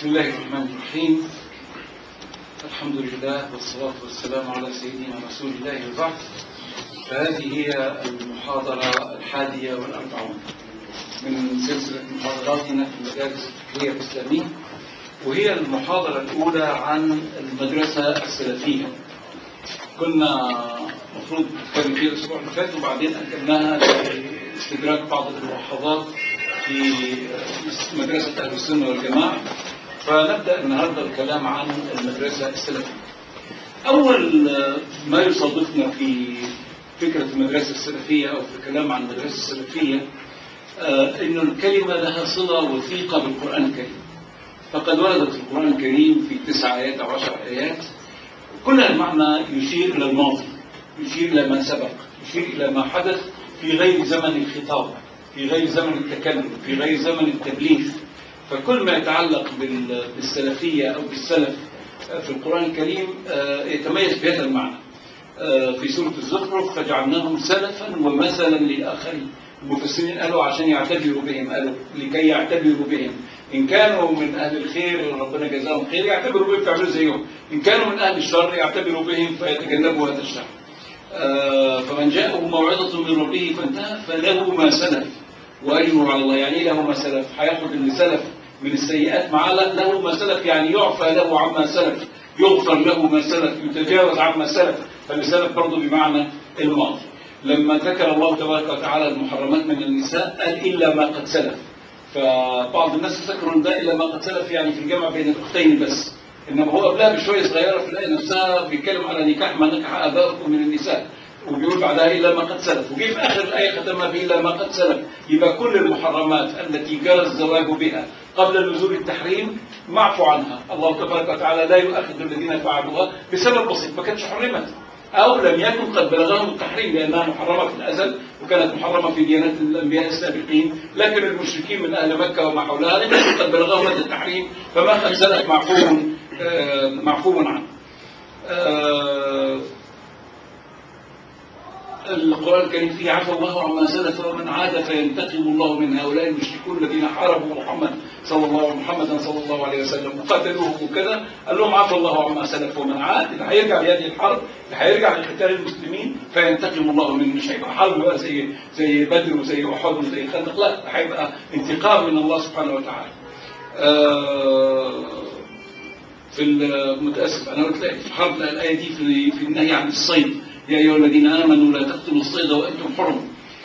بسم الله الرحمن الرحيم الحمد لله والصلاة والسلام على سيدنا رسول الله وبعد فهذه هي المحاضرة الحادية والأربعون من سلسلة محاضراتنا في المدارس الفقهية الإسلامية وهي المحاضرة الأولى عن المدرسة السلفية كنا المفروض نتكلم فيها الأسبوع اللي فات وبعدين أجلناها لاستدراك بعض الملاحظات في مدرسة أهل السنة والجماعة فنبدأ النهاردة الكلام عن المدرسة السلفية أول ما يصادفنا في فكرة المدرسة السلفية أو في الكلام عن المدرسة السلفية أن الكلمة لها صلة وثيقة بالقرآن الكريم فقد وردت في القرآن الكريم في تسع آيات أو عشر آيات كل المعنى يشير إلى الماضي يشير إلى ما سبق يشير إلى ما حدث في غير زمن الخطاب في غير زمن التكلم في غير زمن التبليغ فكل ما يتعلق بالسلفية أو بالسلف في القرآن الكريم يتميز بهذا المعنى في سورة الزخرف فجعلناهم سلفا ومثلا للآخرين المفسرين قالوا عشان يعتبروا بهم قالوا لكي يعتبروا بهم إن كانوا من أهل الخير ربنا جزاهم خير يعتبروا بهم فيعملوا زيهم إن كانوا من أهل الشر يعتبروا بهم فيتجنبوا هذا الشر فمن جاءه موعظة من ربه فانتهى فله ما سلف وأجره على الله يعني له ما سلف هياخد اللي سلف من السيئات معاه له ما سلف يعني يعفى له عما سلف يغفر له ما سلف يتجاوز عما سلف فالسلف برضه بمعنى الماضي لما ذكر الله تبارك وتعالى المحرمات من النساء قال إلا ما قد سلف فبعض الناس فكروا ان ده إلا ما قد سلف يعني في الجمع بين الأختين بس إنما هو قبلها بشوية صغيرة في الآية نفسها بيتكلم على نكاح ما نكح آباؤكم من النساء وبيقول بعدها إلا ما قد سلف وجي في آخر الآية ختمها بإلا ما قد سلف يبقى كل المحرمات التي جرى الزواج بها قبل نزول التحريم معفو عنها الله تبارك وتعالى لا يؤاخذ الذين فعلوها بسبب بسيط ما كانتش حرمت أو لم يكن قد بلغهم التحريم لأنها محرمة في الأزل وكانت محرمة في ديانات الأنبياء السابقين لكن المشركين من أهل مكة وما حولها لم يكن قد بلغهم هذا التحريم فما قد سلف معفو معفو عنه القرآن الكريم فيه عفى الله عما سلف ومن عاد فينتقم الله من هؤلاء المشركون الذين حاربوا محمد صلى الله محمدا صلى الله عليه وسلم وقتلوه وكذا قال لهم عفى الله عما سلف ومن عاد اللي هيرجع لهذه الحرب اللي هيرجع لقتال المسلمين فينتقم الله منه مش هيبقى حرب بقى زي زي بدر وزي احد وزي خندق لا هيبقى انتقام من الله سبحانه وتعالى. آه في المتاسف انا قلت لك في الحرب الايه دي في, في النهي عن الصيد يا أيها الذين آمنوا لا تقتلوا الصيد وأنتم حرم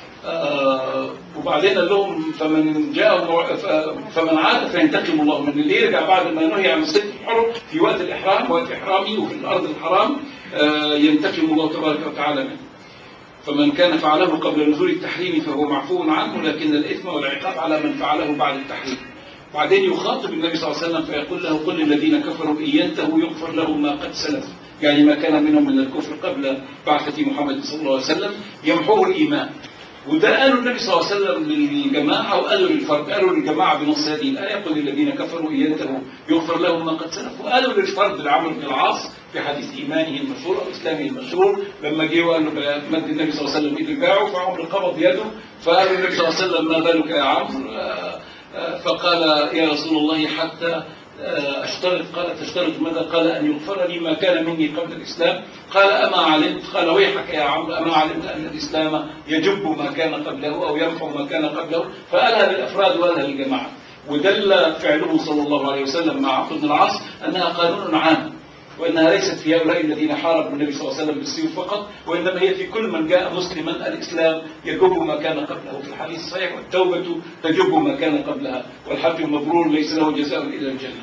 آه وبعدين قال لهم فمن جاء فمن عاد فينتقم الله من اللي يرجع بعد ما نهي عن الصيد الحرم في وقت الإحرام وقت إحرامي وفي الأرض الحرام آه ينتقم الله تبارك وتعالى منه فمن كان فعله قبل نزول التحريم فهو معفو عنه لكن الإثم والعقاب على من فعله بعد التحريم بعدين يخاطب النبي صلى الله عليه وسلم فيقول له قل للذين كفروا إن ينتهوا يغفر لهم ما قد سلف يعني ما كان منهم من الكفر قبل بعثة محمد صلى الله عليه وسلم يمحوه الإيمان وده قالوا النبي صلى الله عليه وسلم للجماعة وقالوا للفرد قالوا للجماعة بنص هذه الآية قل للذين كفروا إن ينتهوا يغفر لهم ما قد سلف وقالوا للفرد العمرو بن العاص في حديث إيمانه المشهور أو إسلامه المشهور لما جه وقال له مد النبي صلى الله عليه وسلم إيده باعه فعمرو قبض يده فقال النبي صلى الله عليه وسلم ما بالك يا عمرو فقال يا رسول الله حتى اشترط قال تشترط ماذا قال أن يغفر لي ما كان مني قبل الإسلام قال أما علمت قال ويحك يا عمرو أما علمت أن الإسلام يجب ما كان قبله أو يمحو ما كان قبله فقالها للأفراد وقالها للجماعة ودل فعله صلى الله عليه وسلم مع عبد بن العاص أنها قانون عام وأنها ليست في هؤلاء الذين حاربوا النبي صلى الله عليه وسلم بالسيوف فقط وإنما هي في كل من جاء مسلما الإسلام يجب ما كان قبله في الحديث الصحيح والتوبة تجب ما كان قبلها والحج المبرور ليس له جزاء إلا الجنة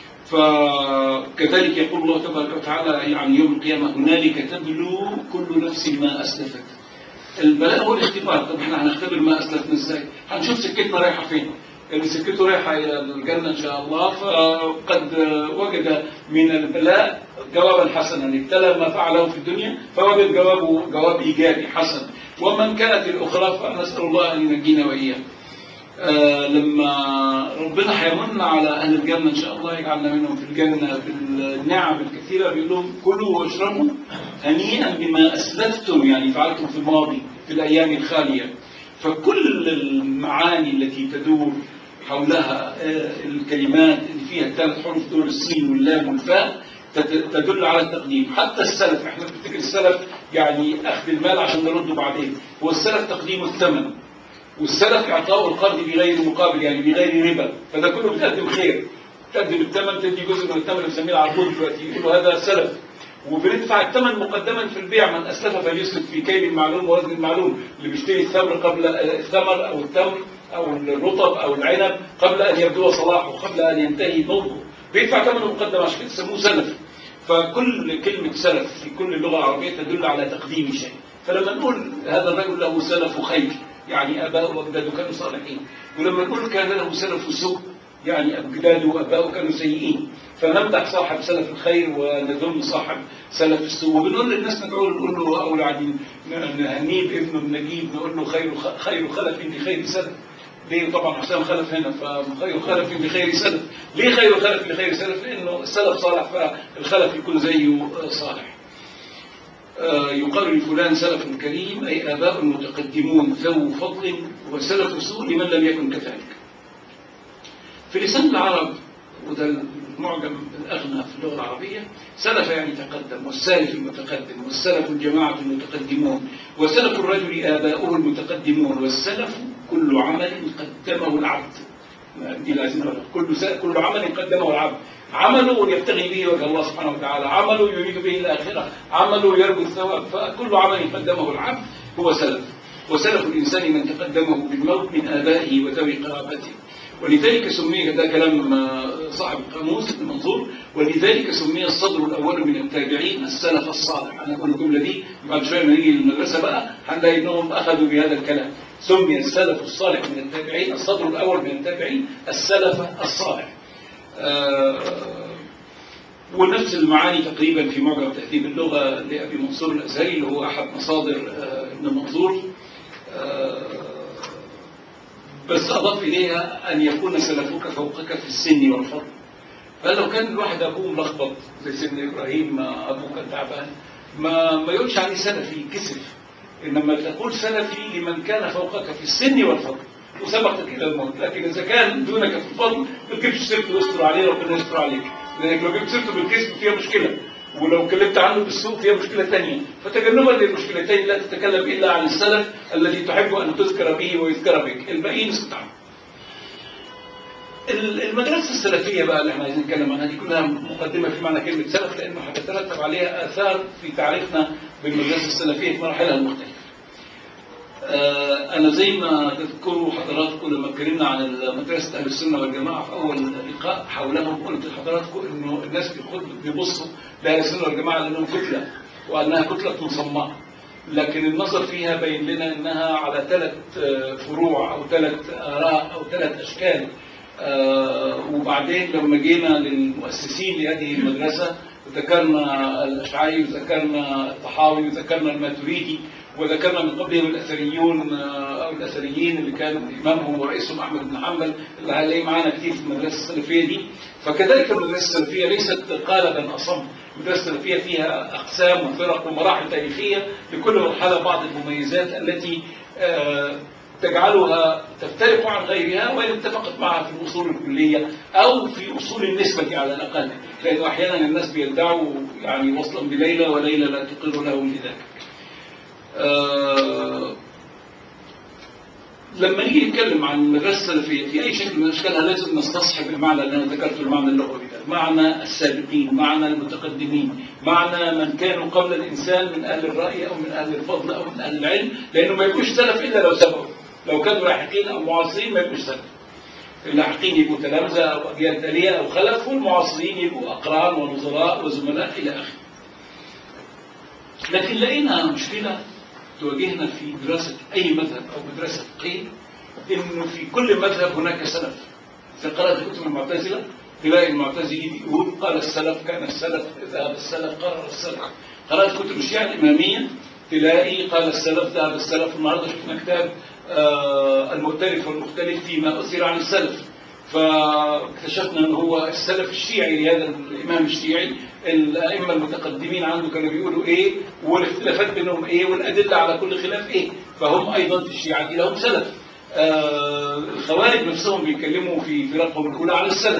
فكذلك يقول الله تبارك وتعالى عن يوم القيامة هنالك تبلو كل نفس ما أسلفت البلاء هو الاختبار طب احنا هنختبر ما أسلفنا ازاي هنشوف سكتنا رايحة فين اللي سكته رايحة إلى الجنة إن شاء الله فقد وجد من البلاء جوابا حسنا ابتلى ما فعله في الدنيا فوجد جوابه جواب إيجابي حسن ومن كانت الأخرى فنسأل الله أن ينجينا وإياه آه لما ربنا هيمن على أهل الجنة إن شاء الله يجعلنا منهم في الجنة بالنعم الكثيرة بيقول لهم كلوا واشربوا هنيئا بما أسلفتم يعني فعلتم في الماضي في الأيام الخالية فكل المعاني التي تدور حولها الكلمات اللي فيها الثلاث حروف دول السين واللام والفاء تت- تدل على التقديم حتى السلف احنا بنفتكر السلف يعني اخذ المال عشان نرده بعدين هو السلف تقديم الثمن والسلف اعطاء القرض بغير مقابل يعني بغير ربا فده كله بتقدم خير تقدم الثمن تدي جزء من الثمن اللي بنسميه العربون دلوقتي يقولوا هذا سلف وبندفع الثمن مقدما في البيع من اسلف فليسلف في كيل المعلوم ووزن المعلوم اللي بيشتري الثمر قبل الثمر او التمر او الرطب او العنب قبل ان يبدو صلاحه قبل ان ينتهي نضجه بيدفع ثمنه مقدم عشان كده سموه سلف فكل كلمة سلف في كل اللغة العربية تدل على تقديم شيء فلما نقول هذا الرجل له سلف خير يعني أباؤه وأجداده كانوا صالحين ولما نقول كان له سلف سوء يعني أجداده وأباؤه كانوا سيئين فنمدح صاحب سلف الخير ونذم صاحب سلف السوء وبنقول للناس ندعو نقول له أو يعني نهنيه بابنه النجيب نقول له خير خير خلف لخير سلف ليه طبعا حسام خلف هنا فخير خلف بخير سلف ليه خير خلف بخير سلف لانه السلف صالح فالخلف يكون زيه صالح آه، يقال لفلان سلف كريم اي اباء متقدمون ذو فضل وسلف سوء لمن لم يكن كذلك في لسان العرب وده المعجم الأغنى في اللغة العربية سلف يعني تقدم والسالف المتقدم والسلف الجماعة المتقدمون وسلف الرجل آباؤه المتقدمون والسلف كل عمل قدمه العبد دي لازم نقولها. كل س... كل عمل قدمه العبد عمله يبتغي به وجه الله سبحانه وتعالى عمله يريد به الآخرة عمله يرجو الثواب فكل عمل قدمه العبد هو سلف وسلف الإنسان من تقدمه بالموت من آبائه وذوي قرابته ولذلك سمي ده كلام آه، صاحب القاموس ابن منظور ولذلك سمي الصدر الاول من التابعين السلف الصالح انا اقول الجمله دي بعد شويه لما نيجي للمدرسه بقى هنلاقي انهم اخذوا بهذا الكلام سمي السلف الصالح من التابعين الصدر الاول من التابعين السلف الصالح آه، ونفس المعاني تقريبا في معجم تهذيب اللغه لابي منصور الازهري اللي هو احد مصادر آه، ابن منظور آه، بس أضاف إليها أن يكون سلفك فوقك في السن والفضل فلو كان الواحد أبوه ملخبط زي سيدنا إبراهيم ما أبوه كان تعبان ما ما يقولش عليه سلفي يكسف إنما تقول سلفي لمن كان فوقك في السن والفضل وسبقك إلى الموت لكن إذا كان دونك في الفضل ما تجيبش سيرته ويستر عليه ربنا يستر عليك لأنك لو جبت سيرته بالكذب فيها مشكلة ولو كلمت عنه بالسوء فيها مشكلة ثانية فتجنبا للمشكلتين لا تتكلم إلا عن السلف الذي تحب أن تذكر به ويذكر بك الباقيين اسكت عنه ال- المدرسة السلفية بقى اللي احنا عايزين نتكلم عنها دي كلها مقدمة في معنى كلمة سلف لأنه هتترتب عليها آثار في تعريفنا بالمدرسة السلفية في مراحلها المختلفة. آه، أنا زي ما تذكروا حضراتكم لما اتكلمنا عن مدرسة أهل السنة والجماعة في أول لقاء حولهم قلت لحضراتكم إنه الناس بيخد- بيبصوا لأهل السنة والجماعة لأنهم كتلة وأنها كتلة مصممة. لكن النظر فيها بين لنا انها على ثلاث آه، فروع او ثلاث اراء او ثلاث اشكال آه، وبعدين لما جينا للمؤسسين لهذه المدرسه ذكرنا الاشعري وذكرنا الطحاوي وذكرنا الماتريدي وذكرنا من قبلهم الاثريون آه، او الاثريين اللي كان امامهم ورئيسهم احمد بن حنبل اللي هنلاقيه معانا كتير في المدرسه السلفيه دي فكذلك المدرسه السلفيه ليست قالبا اصم المدرسه السلفيه فيها اقسام وفرق ومراحل تاريخيه لكل مرحله بعض المميزات التي آه، تجعلها تفترق عن غيرها وإن اتفقت معها في الأصول الكلية أو في أصول النسبة على الأقل لأنه أحيانا الناس بيدعوا يعني وصلا بليلى وليلى لا تقر لهم بذلك آه، لما نيجي نتكلم عن المدرسة السلفية في أي شكل من أشكالها لازم نستصحب المعنى اللي أنا ذكرته المعنى اللغوي ده معنى السابقين معنى المتقدمين معنى من كانوا قبل الإنسان من أهل الرأي أو من أهل الفضل أو من أهل العلم لأنه ما يبقوش سلف إلا لو سبقوا لو كانوا لاحقين أو معاصرين ما يبقوش سلف اللاحقين يبقوا تلامذة أو أجيال تالية أو خلف والمعاصرين يبقوا أقران ونظراء وزملاء إلى آخره لكن لقينا مشكلة تواجهنا في دراسة أي مذهب أو مدرسة فقهية إنه في كل مذهب هناك سلف إذا قرأت كتب المعتزلة تلاقي المعتزلي بيقول قال السلف كان السلف ذهب السلف قرر السلف قرأت كتب الشيعة الإمامية تلاقي قال السلف ذهب السلف النهارده شفنا كتاب آه المؤتلف والمختلف فيما أثر عن السلف فاكتشفنا ان هو السلف الشيعي لهذا الامام الشيعي الائمه المتقدمين عنده كانوا بيقولوا ايه والاختلافات بينهم ايه والادله على كل خلاف ايه فهم ايضا في الشيعه دي لهم سلف آه الخوارج نفسهم بيتكلموا في فرقهم الاولى عن السلف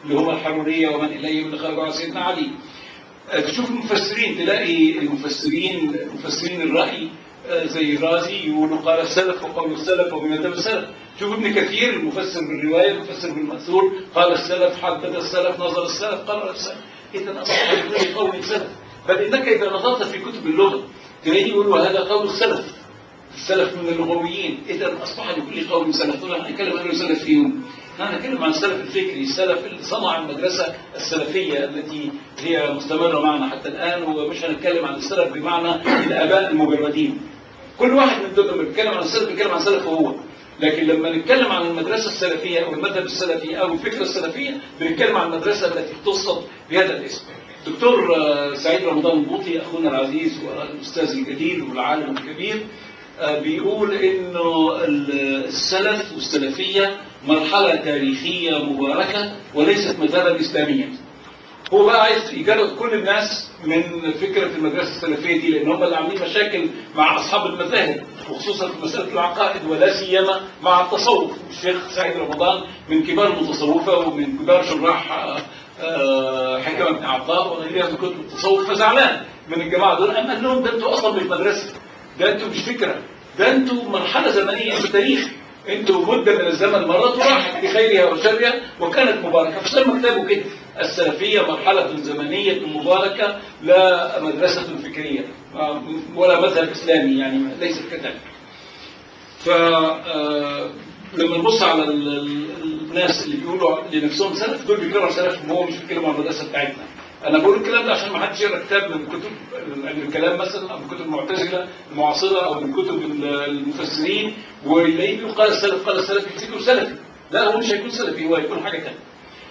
اللي هم الحروريه ومن اليهم اللي خرجوا على سيدنا علي آه، تشوف المفسرين تلاقي المفسرين مفسرين الرأي آه، زي الرازي يقولوا قال السلف وقول السلف وبمذهب السلف شوف ابن كثير المفسر بالرواية المفسر بالمأثور قال السلف حدد السلف نظر السلف قرر السلف إذا أصبح لكل قول سلف بل إنك إذا نظرت في كتب اللغة تلاقيه يقول وهذا قول السلف السلف من اللغويين إذا أصبح لكل قول سلف طبعا هنتكلم عن السلف فيهم أنا هنتكلم عن السلف الفكري السلف اللي صنع المدرسة السلفية التي هي مستمرة معنا حتى الآن ومش هنتكلم عن السلف بمعنى الآباء المجردين كل واحد من دول لما بيتكلم عن السلف بيتكلم عن سلفه هو لكن لما نتكلم عن المدرسة السلفية أو المذهب السلفي أو الفكرة السلفية بنتكلم عن المدرسة التي اختصت بهذا الاسم دكتور آه، سعيد رمضان البوطي أخونا العزيز والأستاذ الجديد والعالم الكبير آه، بيقول انه السلف والسلفيه مرحله تاريخيه مباركه وليست مذهبا اسلاميا. هو بقى عايز يجرد كل الناس من فكره المدرسه السلفيه دي لان هم اللي عاملين مشاكل مع اصحاب المذاهب وخصوصا في مساله العقائد ولا سيما مع التصوف، الشيخ سعيد رمضان من كبار المتصوفه ومن كبار شراح آه، آه، حكمه بن عطاء وغيرها من كتب التصوف فزعلان من الجماعه دول قام قال لهم ده انتوا اصلا مش مدرسه ده انتوا مش فكره ده انتوا مرحله زمنيه انتوا تاريخ انتوا مده من الزمن مرت وراحت بخيرها وشرها وكانت مباركه فسمى كتابه كده السلفيه مرحله زمنيه مباركه لا مدرسه فكريه ولا مذهب اسلامي يعني ليس كذلك ف آه، لما نبص على ال- ال- الناس اللي بيقولوا لنفسهم سلف دول بيكرهوا سلفهم هو مش بيتكلموا عن المدرسه بتاعتنا انا بقول الكلام ده عشان ما حدش يقرا كتاب من كتب علم الكلام مثلا او من كتب المعتزله المعاصره او من كتب ال- المفسرين ويلاقيه بيقول قال السلف قال السلف يفتكروا سلفي لا هو مش هيكون سلفي هو هيكون حاجه ثانيه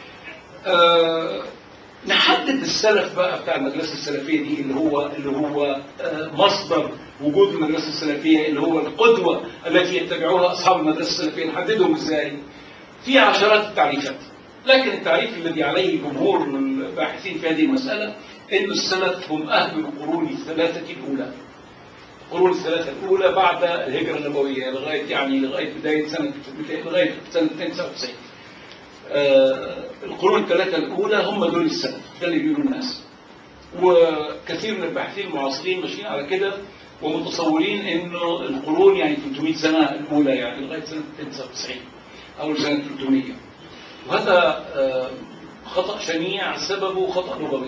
آه، نحدد السلف بقى بتاع المدرسة السلفية دي اللي هو اللي هو آه، مصدر وجود المدرسة السلفية اللي هو القدوة التي يتبعوها أصحاب المدرسة السلفية نحددهم إزاي؟ في عشرات التعريفات لكن التعريف الذي عليه جمهور الباحثين في هذه المسألة أن السلف هم أهل القرون الثلاثة الأولى القرون الثلاثة الأولى بعد الهجرة النبوية لغاية يعني لغاية بداية سنة لغاية سنة 92 آه، القرون الثلاثة الأولى هم دول السلف ده اللي بيقولوا الناس وكثير من الباحثين المعاصرين ماشيين على كده ومتصورين انه القرون يعني 300 سنة الأولى يعني لغاية سنة 99 أو سنة 300 وهذا آه، خطأ شنيع سببه خطأ لغوي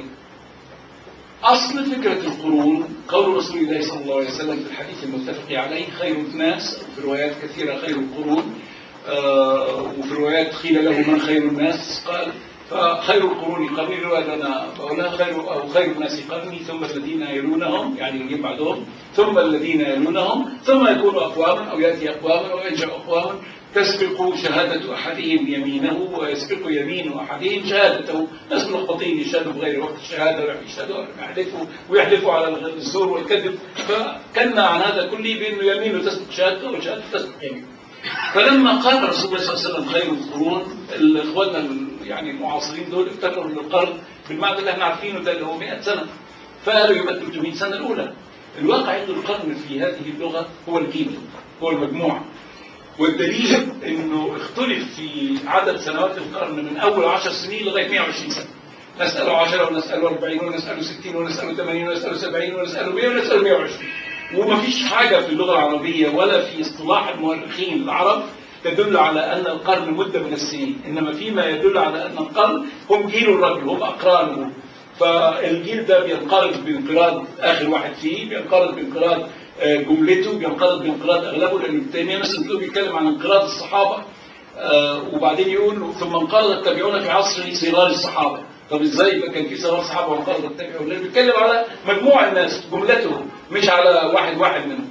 أصل فكرة القرون قول رسول الله صلى الله عليه وسلم في الحديث المتفق عليه خير الناس في روايات كثيرة خير القرون آه، وفي روايات قيل له من خير الناس قال فخير القرون قرني رواية أنا بقولها خير أو خير الناس قرني ثم الذين يلونهم يعني اللي بعدهم ثم الذين يلونهم ثم يكون أقواما أو يأتي أقواما أو يرجع أقواما تسبق شهادة أحدهم يمينه ويسبق يمين أحدهم شهادته ناس ملخبطين يشهدوا بغير وقت الشهادة ويشهدوا ويحلفوا ويحلفوا على الزور والكذب فكنا عن هذا كله بأنه يمينه تسبق شهادته وشهادته تسبق يمينه فلما قال رسول الله صلى الله عليه وسلم خير القرون اخواننا ال- يعني المعاصرين دول افتكروا ان القرن بالمعنى اللي احنا عارفينه ده اللي هو 100 سنه فقالوا يبقى 300 سنه الاولى الواقع ان القرن في هذه اللغه هو الجيل هو المجموعه والدليل انه اختلف في عدد سنوات القرن من اول 10 سنين لغايه 120 سنه نساله 10 ونساله 40 ونساله 60 ونساله 80 ونساله 70 ونساله 100 ونساله 120 وما فيش حاجة في اللغة العربية ولا في اصطلاح المؤرخين العرب تدل على أن القرن مدة من السنين إنما فيما يدل على أن القرن هم جيل الرجل هم أقرانه فالجيل ده بينقرض بانقراض آخر واحد فيه بينقرض بانقراض آه، جملته بينقرض بانقراض أغلبه لأن ابن تيمية مثلا تلاقيه بيتكلم عن انقراض الصحابة آه، وبعدين يقول ثم انقرض التابعون في عصر صغار الصحابة طب ازاي يبقى كان في صغار صحابة وانقرض التابعون لأنه بيتكلم على مجموع الناس جملتهم مش على واحد واحد منهم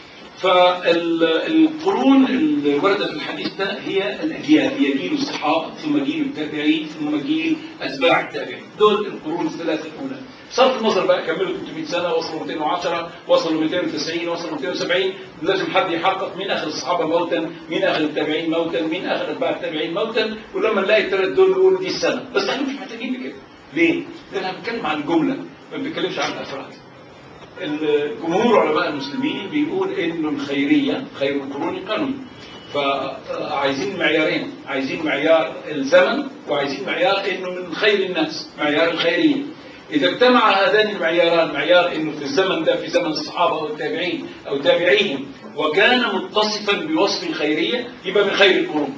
فالقرون اللي وردت في الحديث ده هي الأجيال هي جيل الصحابة ثم جيل التابعين ثم جيل أتباع التابعين دول القرون الثلاثة الأولى بصرف النظر بقى كملوا 300 سنة وصلوا 210 وصلوا 290 وصلوا 270 لازم حد يحقق مين آخر الصحابة موتا مين آخر التابعين موتا مين آخر أتباع التابعين موتا ولما نلاقي الثلاث دول نقول دي السنة بس احنا مش محتاجين لكده ليه؟ لأن احنا بنتكلم عن الجملة ما بنتكلمش عن الأفراد الجمهور علماء المسلمين بيقول انه الخيريه خير القرون قرني فعايزين معيارين عايزين معيار الزمن وعايزين معيار انه من خير الناس معيار الخيريه اذا اجتمع هذان المعياران معيار انه في الزمن ده في زمن الصحابه او التابعين او تابعيهم وكان متصفا بوصف الخيريه يبقى من خير القرون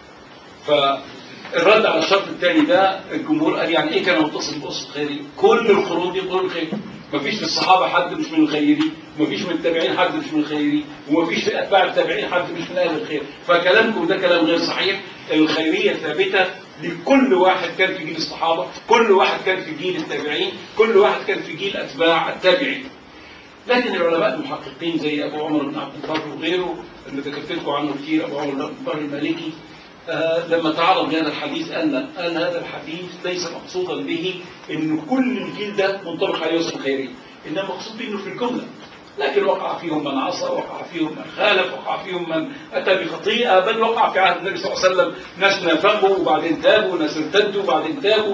فالرد على الشرط الثاني ده الجمهور قال يعني ايه كان متصل بوصف الخيريه كل القرون دي قرون خير مفيش في الصحابه حد مش من الخيرين ومفيش من التابعين حد مش من الخيرين ومفيش في اتباع التابعين حد مش من اهل الخير فكلامكم ده كلام غير صحيح الخيريه ثابته لكل واحد كان في جيل الصحابه كل واحد كان في جيل التابعين كل واحد كان في جيل اتباع التابعين لكن العلماء المحققين زي ابو عمر بن عبد البر وغيره اللي ذكرت لكم عنه كتير ابو عمر بن عبد البر المالكي آه لما تعرض لهذا الحديث قال قال هذا الحديث ليس مقصودا به ان كل الجيل ده منطبق عليه وصف الخيريه انما مقصود به انه في الجمله لكن وقع فيهم من عصى وقع فيهم من خالف وقع فيهم من اتى بخطيئه بل وقع في عهد النبي صلى الله عليه وسلم ناس نافقوا وبعدين تابوا ناس ارتدوا وبعدين تابوا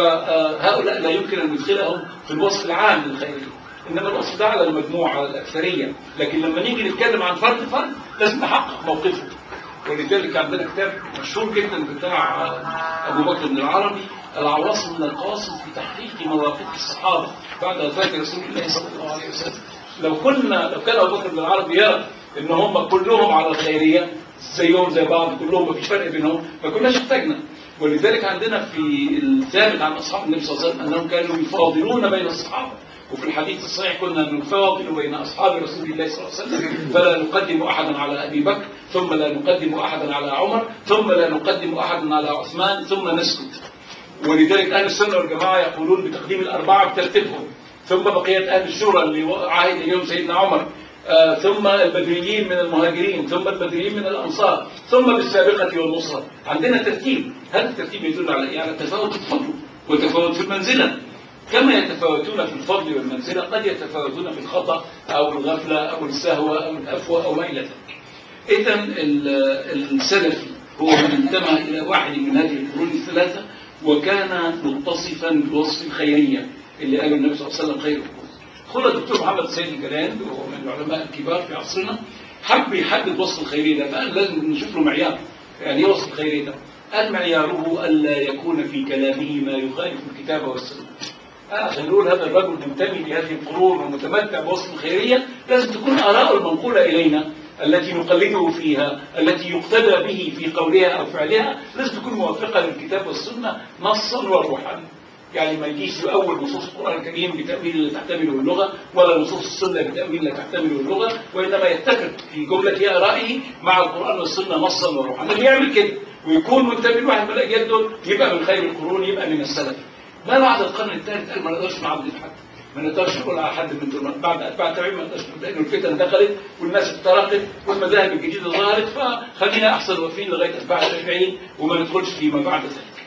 فهؤلاء لا يمكن ان ندخلهم في الوصف العام للخيريه انما الوصف ده على المجموعه على الاكثريه لكن لما نيجي نتكلم عن فرد فرد لازم نحقق موقفه ولذلك عندنا كتاب مشهور جدا بتاع ابو بكر بن العربي العواصم من القواصم في تحقيق مواقف الصحابه بعد وفاه رسول الله صلى الله عليه وسلم لو كنا لو كان ابو بكر بن العربي يرى ان هم كلهم على الخيريه زيهم زي بعض كلهم مفيش فرق بينهم ما كناش احتاجنا ولذلك عندنا في الثابت عن اصحاب النبي صلى الله عليه وسلم انهم كانوا يفاضلون بين الصحابه وفي الحديث الصحيح كنا نفاضل بين اصحاب رسول الله صلى الله عليه وسلم فلا نقدم احدا على ابي بكر ثم لا نقدم احدا على عمر ثم لا نقدم احدا على عثمان ثم نسكت ولذلك اهل السنه والجماعه يقولون بتقديم الاربعه بترتيبهم ثم بقيه اهل الشورى اللي عهد اليوم سيدنا عمر آه ثم البدريين من المهاجرين ثم البدريين من الانصار ثم بالسابقه والنصره عندنا ترتيب هذا الترتيب يدل على ايه على تفاوت الفضل وتفاوت في المنزله كما يتفاوتون في الفضل والمنزله قد يتفاوتون في الخطا او الغفله او السهوه او الافوه او ما الى ذلك اذا السلفي هو من انتمى الى واحد من هذه القرون الثلاثه وكان متصفا بوصف الخيريه اللي قاله النبي صلى الله عليه وسلم خير القرون خد الدكتور محمد سيد الجلال وهو من العلماء الكبار في عصرنا حب يحدد وصف الخيريه ده فقال لازم نشوف له معيار يعني ايه وصف الخيريه ده؟ قال معياره الا يكون في كلامه ما يخالف الكتاب والسنه عشان نقول هذا الرجل منتمي لهذه القرون ومتمتع بوصف الخيريه لازم تكون اراءه المنقوله الينا التي نقلده فيها التي يقتدى به في قولها او فعلها لازم تكون موافقه للكتاب والسنه نصا وروحا يعني ما يجيش يؤول نصوص القران الكريم بتاويل لا تحتمله اللغه ولا نصوص السنه بتاويل لا تحتمله اللغه وانما يتفق في جمله ارائه مع القران والسنه نصا وروحا اللي يعمل كده ويكون منتمي لواحد من الاجيال دول يبقى من خير القرون يبقى من السلف ما بعد القرن الثالث قال ما نقدرش نعبد حد ما نقدرش نقول على حد من دول بعد اتباع التابعين ما نقدرش نقول لانه الفتن دخلت والناس افترقت والمذاهب الجديده ظهرت فخلينا احسن واقفين لغايه اتباع التابعين وما ندخلش فيما بعد ذلك.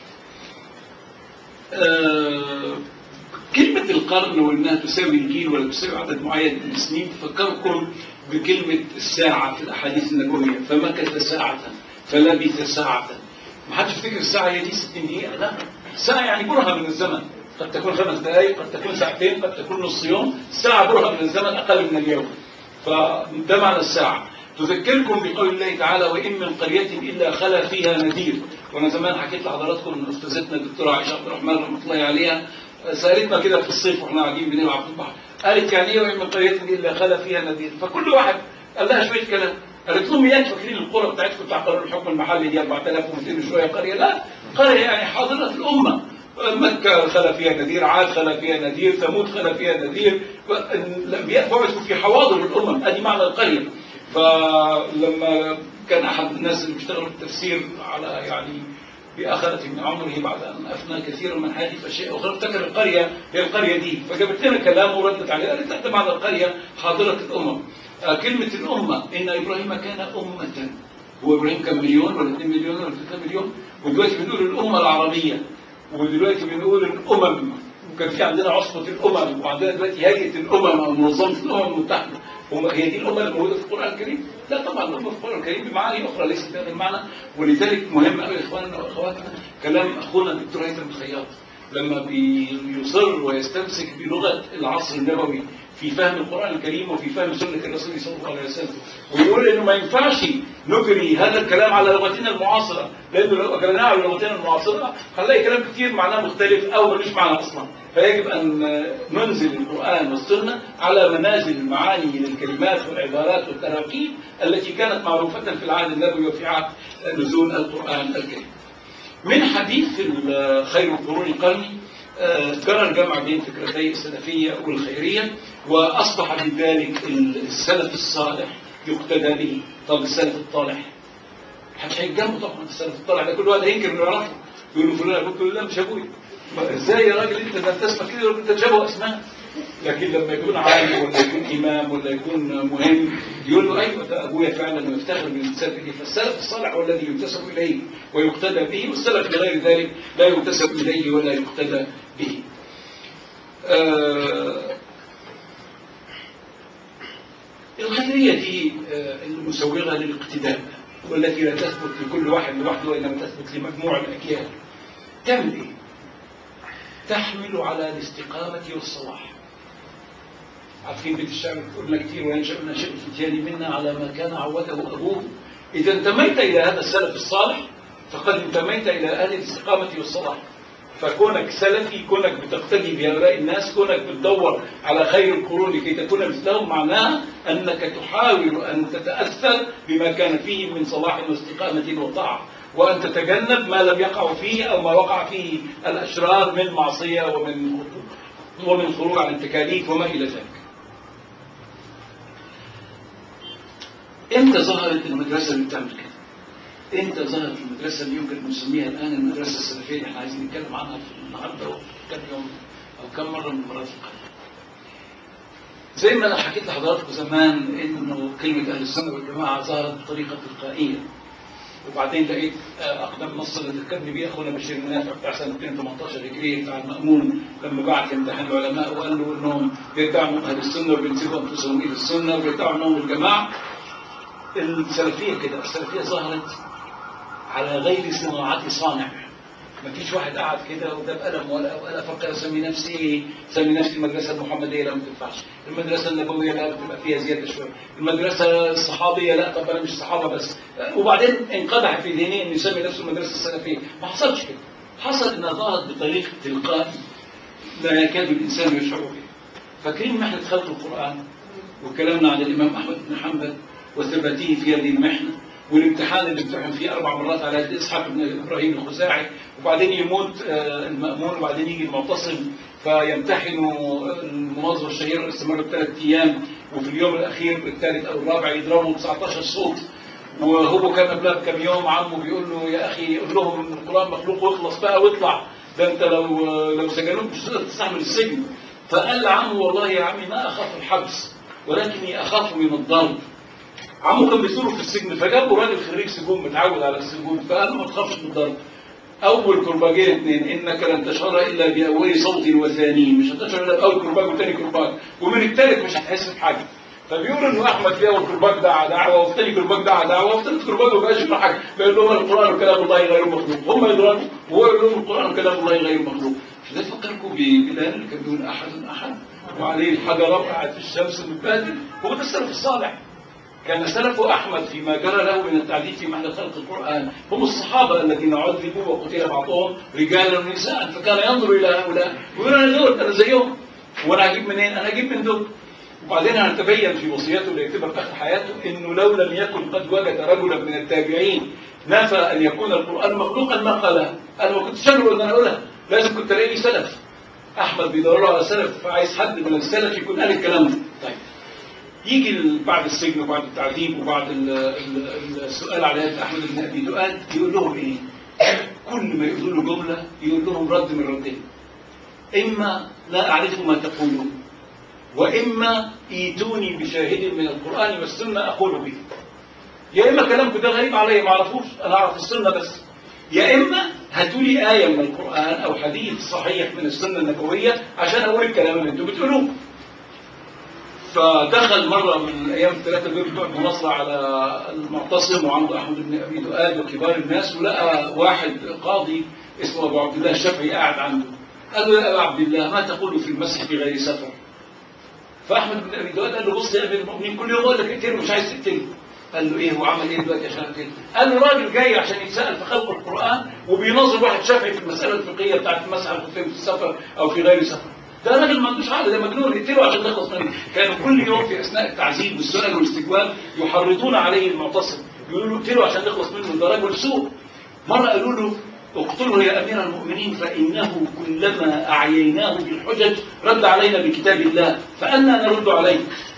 آه كلمة القرن وإنها تساوي الجيل ولا تساوي عدد معين من السنين تفكركم بكلمة الساعة في الأحاديث النبوية فمكث ساعة فلبث ساعة ما حدش يفتكر الساعة هي دي 60 دقيقة لا ساعة يعني برهة من الزمن قد تكون خمس دقائق قد تكون ساعتين قد تكون نص يوم ساعة برهة من الزمن أقل من اليوم فده معنى الساعة تذكركم بقول الله تعالى وإن من قرية إلا خلا فيها نذير وأنا زمان حكيت لحضراتكم أستاذتنا الدكتورة عائشة عبد الرحمن رحمة الله عليها سألتنا كده في الصيف واحنا قاعدين بنلعب في البحر قالت يعني ايه وإن من قرية إلا خلا فيها نذير فكل واحد قال لها شوية كلام قالت لهم يا فاكرين القرى بتاعتكم بتاع قانون الحكم المحلي دي 4200 وشويه قريه لا قريه يعني حاضره الامه مكة خلا فيها نذير عاد خلا فيها نذير ثمود خلا فيها نذير الأنبياء بعثوا في حواضر الأمم أدي معنى القرية فلما كان أحد الناس اللي بيشتغلوا في التفسير على يعني بآخرة من عمره بعد أن أفنى كثيرا من حياته في أشياء أخرى افتكر القرية هي القرية دي فجابت لنا كلام وردت عليه قالت لا ده معنى القرية حاضرة الأمم كلمة الأمة إن إبراهيم كان أمة هو إبراهيم كان مليون ولا 2 مليون ولا 3 مليون ودلوقتي بنقول الأمة العربية ودلوقتي بنقول الأمم وكان في عندنا عصبة الأمم وعندنا دلوقتي هيئة الأمم أو منظمة الأمم المتحدة هي دي الأمة الموجودة في القرآن الكريم؟ لا طبعا الأمة في القرآن الكريم بمعاني أخرى ليست بهذا المعنى ولذلك مهم قوي إخواننا وأخواتنا كلام أخونا الدكتور هيثم الخياط لما بيصر ويستمسك بلغة العصر النبوي في فهم القرآن الكريم وفي فهم سنة الرسول صلى الله عليه وسلم ويقول إنه ما ينفعش نجري هذا الكلام على لغتنا المعاصرة لأنه لو أجريناه على لغتنا المعاصرة هنلاقي كلام كتير معناه مختلف أو ملوش معنى أصلا فيجب أن ننزل القرآن والسنة على منازل المعاني للكلمات والعبارات والتراكيب التي كانت معروفة في العهد النبوي وفي عهد نزول القرآن الكريم من حديث خير القرون قرني جرى الجمع بين فكرتي السلفية والخيرية وأصبح بذلك السلف الصالح يقتدى به طب السلف الطالح هيتجمعوا طبعا السلف الطالح ده كل واحد هينكر انه يعرفه يقول له فلان ابوك يقول لا مش ابويا ازاي يا راجل انت ده انت اسمك كده انت تشابه اسماء لكن لما يكون عالم ولا يكون امام ولا يكون مهم يقول له ايوه ده ابويا فعلا ويفتخر بالسلف دي فالسلف الصالح هو الذي ينتسب اليه ويقتدى به والسلف لغير ذلك لا ينتسب اليه ولا يقتدى به. آه الخيرية دي المسوغة للاقتداء والتي لا تثبت لكل واحد لوحده وإنما تثبت لمجموع الأجيال تعمل إيه؟ تحمل على الاستقامة والصلاح عارفين بيت الشعر قلنا كثير وينشأ ناشئ الفتيان منا على ما كان عوده أبوه إذا انتميت إلى هذا السلف الصالح فقد انتميت إلى أهل الاستقامة والصلاح فكونك سلفي كونك بتقتدي بهؤلاء الناس كونك بتدور على خير القرون لكي تكون مثلهم معناها أنك تحاول أن تتأثر بما كان فيه من صلاح واستقامة وطاعة وأن تتجنب ما لم يقع فيه أو ما وقع فيه الأشرار من معصية ومن ومن خروج عن التكاليف وما إلى ذلك امتى ظهرت المدرسة اللي بتعمل كده؟ امتى ظهرت المدرسة اللي يمكن نسميها الآن المدرسة السلفية اللي احنا عايزين نتكلم عنها في النهارده وفي كم يوم أو كم مرة من مرات القرن. زي ما أنا حكيت لحضراتكم زمان إنه كلمة أهل السنة والجماعة ظهرت بطريقة تلقائية. وبعدين لقيت أقدم نص اللي ذكرني بيه أخونا بشير منافع بتاع سنة 218 هجرية بتاع المأمون لما بعت يمتحن العلماء وقال له إنهم بيدعموا أهل السنة وبينسبوا أنفسهم إلى السنة وبيدعوا إنهم الجماعة. السلفية كده السلفية ظهرت على غير صناعة صانع ما فيش واحد قعد كده وده بقلم ولا ولا افكر اسمي نفسي ايه؟ اسمي نفسي المدرسه المحمديه لا ما تنفعش، المدرسه النبويه لا بتبقى فيها زياده شويه، المدرسه الصحابيه لا طب انا مش صحابه بس، وبعدين انقدح في ذهنه انه يسمي نفسه المدرسه السلفيه، ما حصلش كده، حصل انها ظهرت بطريقه تلقائي لا يكاد الانسان يشعر به. فاكرين محنه خلق القران وكلامنا عن الامام احمد بن حنبل وثباته في هذه المحنه والامتحان اللي امتحن فيه اربع مرات على يد اسحاق بن ابراهيم الخزاعي وبعدين يموت المامون وبعدين يجي المعتصم فيمتحنوا المناظره الشهيره اللي استمرت ثلاث ايام وفي اليوم الاخير الثالث او الرابع يضربوا 19 صوت وهو كان قبلها بكم يوم عمه بيقول له يا اخي قول لهم ان القران مخلوق واخلص بقى واطلع ده انت لو لو سجنوك مش هتقدر تستحمل السجن فقال لعمه والله يا عمي ما اخاف الحبس ولكني اخاف من الضرب عمه كان بيزوره في السجن فجابوا راجل خريج سجون متعود على السجون فقال له ما تخافش من الضرب اول كرباجين اثنين انك لن تشعر الا باول صوت وثاني مش هتشعر الا باول كرباج وثاني كرباج ومن الثالث مش هتحس بحاجه فبيقول انه احمد في اول كرباج دعا دعوه وفي ثاني كرباج دعا دعوه وفي ثالث كرباج ما بقاش يقول حاجه بيقول لهم القران وكلام الله غير مخلوق هم يضربوا وهو يقول لهم القران وكلام الله غير مخلوق فده فكركم ببلال اللي كان بيقول احد احد وعليه الحجر قاعد في الشمس متبادل هو ده السلف الصالح كان سلف أحمد فيما جرى له من التعديل في محل خلق القرآن هم الصحابة الذين عذبوا وقتل بعضهم رجالا ونساء فكان ينظر إلى هؤلاء ويقول أنا دول أنا زيهم وأنا هجيب منين؟ أنا هجيب من دول وبعدين هنتبين في وصيته اللي يكتبها في آخر حياته إنه لو لم يكن قد وجد رجلا من التابعين نفى أن يكون القرآن مخلوقا ما قالها أنا ما كنتش أجرؤ أن أنا أقولها لازم كنت ألاقي سلف أحمد بيدور على سلف فعايز حد من السلف يكون قال الكلام ده طيب يجي بعد السجن وبعد التعذيب وبعد ال ال السؤال على يد احمد بن ابي دؤاد يقول لهم ايه؟ كل ما يقولوا له جمله يقول لهم رد من ردين. اما لا اعرف ما تقولون واما ايتوني بشاهد من القران والسنه اقول به. يا اما كلامكم ده غريب عليا ما اعرفوش انا اعرف السنه بس. يا اما هاتوا لي ايه من القران او حديث صحيح من السنه النبويه عشان اقول الكلام اللي انتم بتقولوه. فدخل مرة من الأيام الثلاثة دول بتوع المناصرة على المعتصم وعنده أحمد بن أبي دؤاد وكبار الناس ولقى واحد قاضي اسمه أبو عبد الله الشافعي قاعد عنده قال له يا أبا عبد الله ما تقول في المسح في غير سفر فأحمد بن أبي دؤاد قال له بص يا أمير المؤمنين كل يوم أقول لك اقتله مش عايز تقتله قال له ايه هو عمل ايه دلوقتي عشان كده قال له راجل جاي عشان يتسال في خلق القران وبيناظر واحد شافعي في المساله الفقهيه بتاعت المسح الخفين في السفر او في غير سفر ده راجل ما عندوش عقل ده مجنون اقتله عشان نخلص منه كانوا كل يوم في اثناء التعذيب والسؤال والاستجواب يحرضون عليه المعتصم يقولوا له اقتله عشان نخلص منه ده رجل سوء مره قالوا له اقتله يا امير المؤمنين فانه كلما اعييناه بالحجج رد علينا بكتاب الله فانا نرد عليه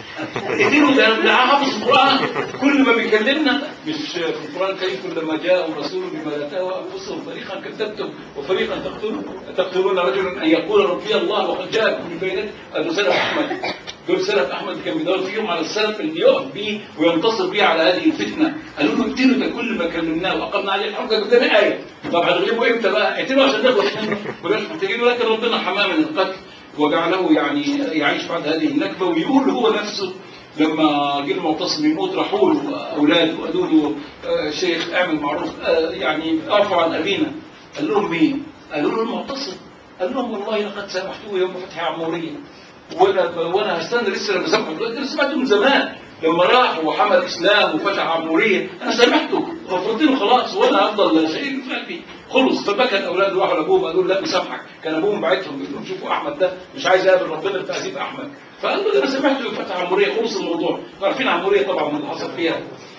اقتله ده ده حافظ القران كل ما بيكلمنا مش في القران الكريم كلما جاء رسول بما لا تهوى انفسهم فريقا كذبتم وفريقا تقتلون تقتلون رجلا ان يقول ربي الله وقد جاءكم بالبينات دول سلف احمد دول سلف احمد كان بيدور فيهم على السلف اللي يقف بيه وينتصر بيه على هذه الفتنه قالوا له اقتلوا ده كل ما كلمناه واقمنا عليه الحجه قدام ايه طب هتغلبوا امتى بقى؟ اقتلوا عشان نخلص منه ولاش محتاجين لكن ربنا حماه من القتل وجعله يعني يعيش بعد هذه النكبه ويقول هو نفسه لما جه المعتصم يموت راحوا له اولاده وقالوا له آه، شيخ اعمل معروف آه، يعني اعفوا عن ابينا قال لهم مين؟ قالوا له المعتصم قال لهم والله لقد سامحته يوم فتح عموريه وانا وانا هستنى لسه لما سامحه دلوقتي انا سمعته من زمان لما راح وحمل اسلام وفتح عموريه انا سامحته غفرت له خلاص وانا هفضل شايل في قلبي خلص فبكى الاولاد راحوا لابوهم قالوا له لا مسامحك كان ابوهم بعتهم بيقول لهم شوفوا احمد ده مش عايز يقابل ربنا بتعذيب احمد فقال له ده انا سامحته فتح عموريه خلص الموضوع عارفين عموريه طبعا من اللي حصل فيها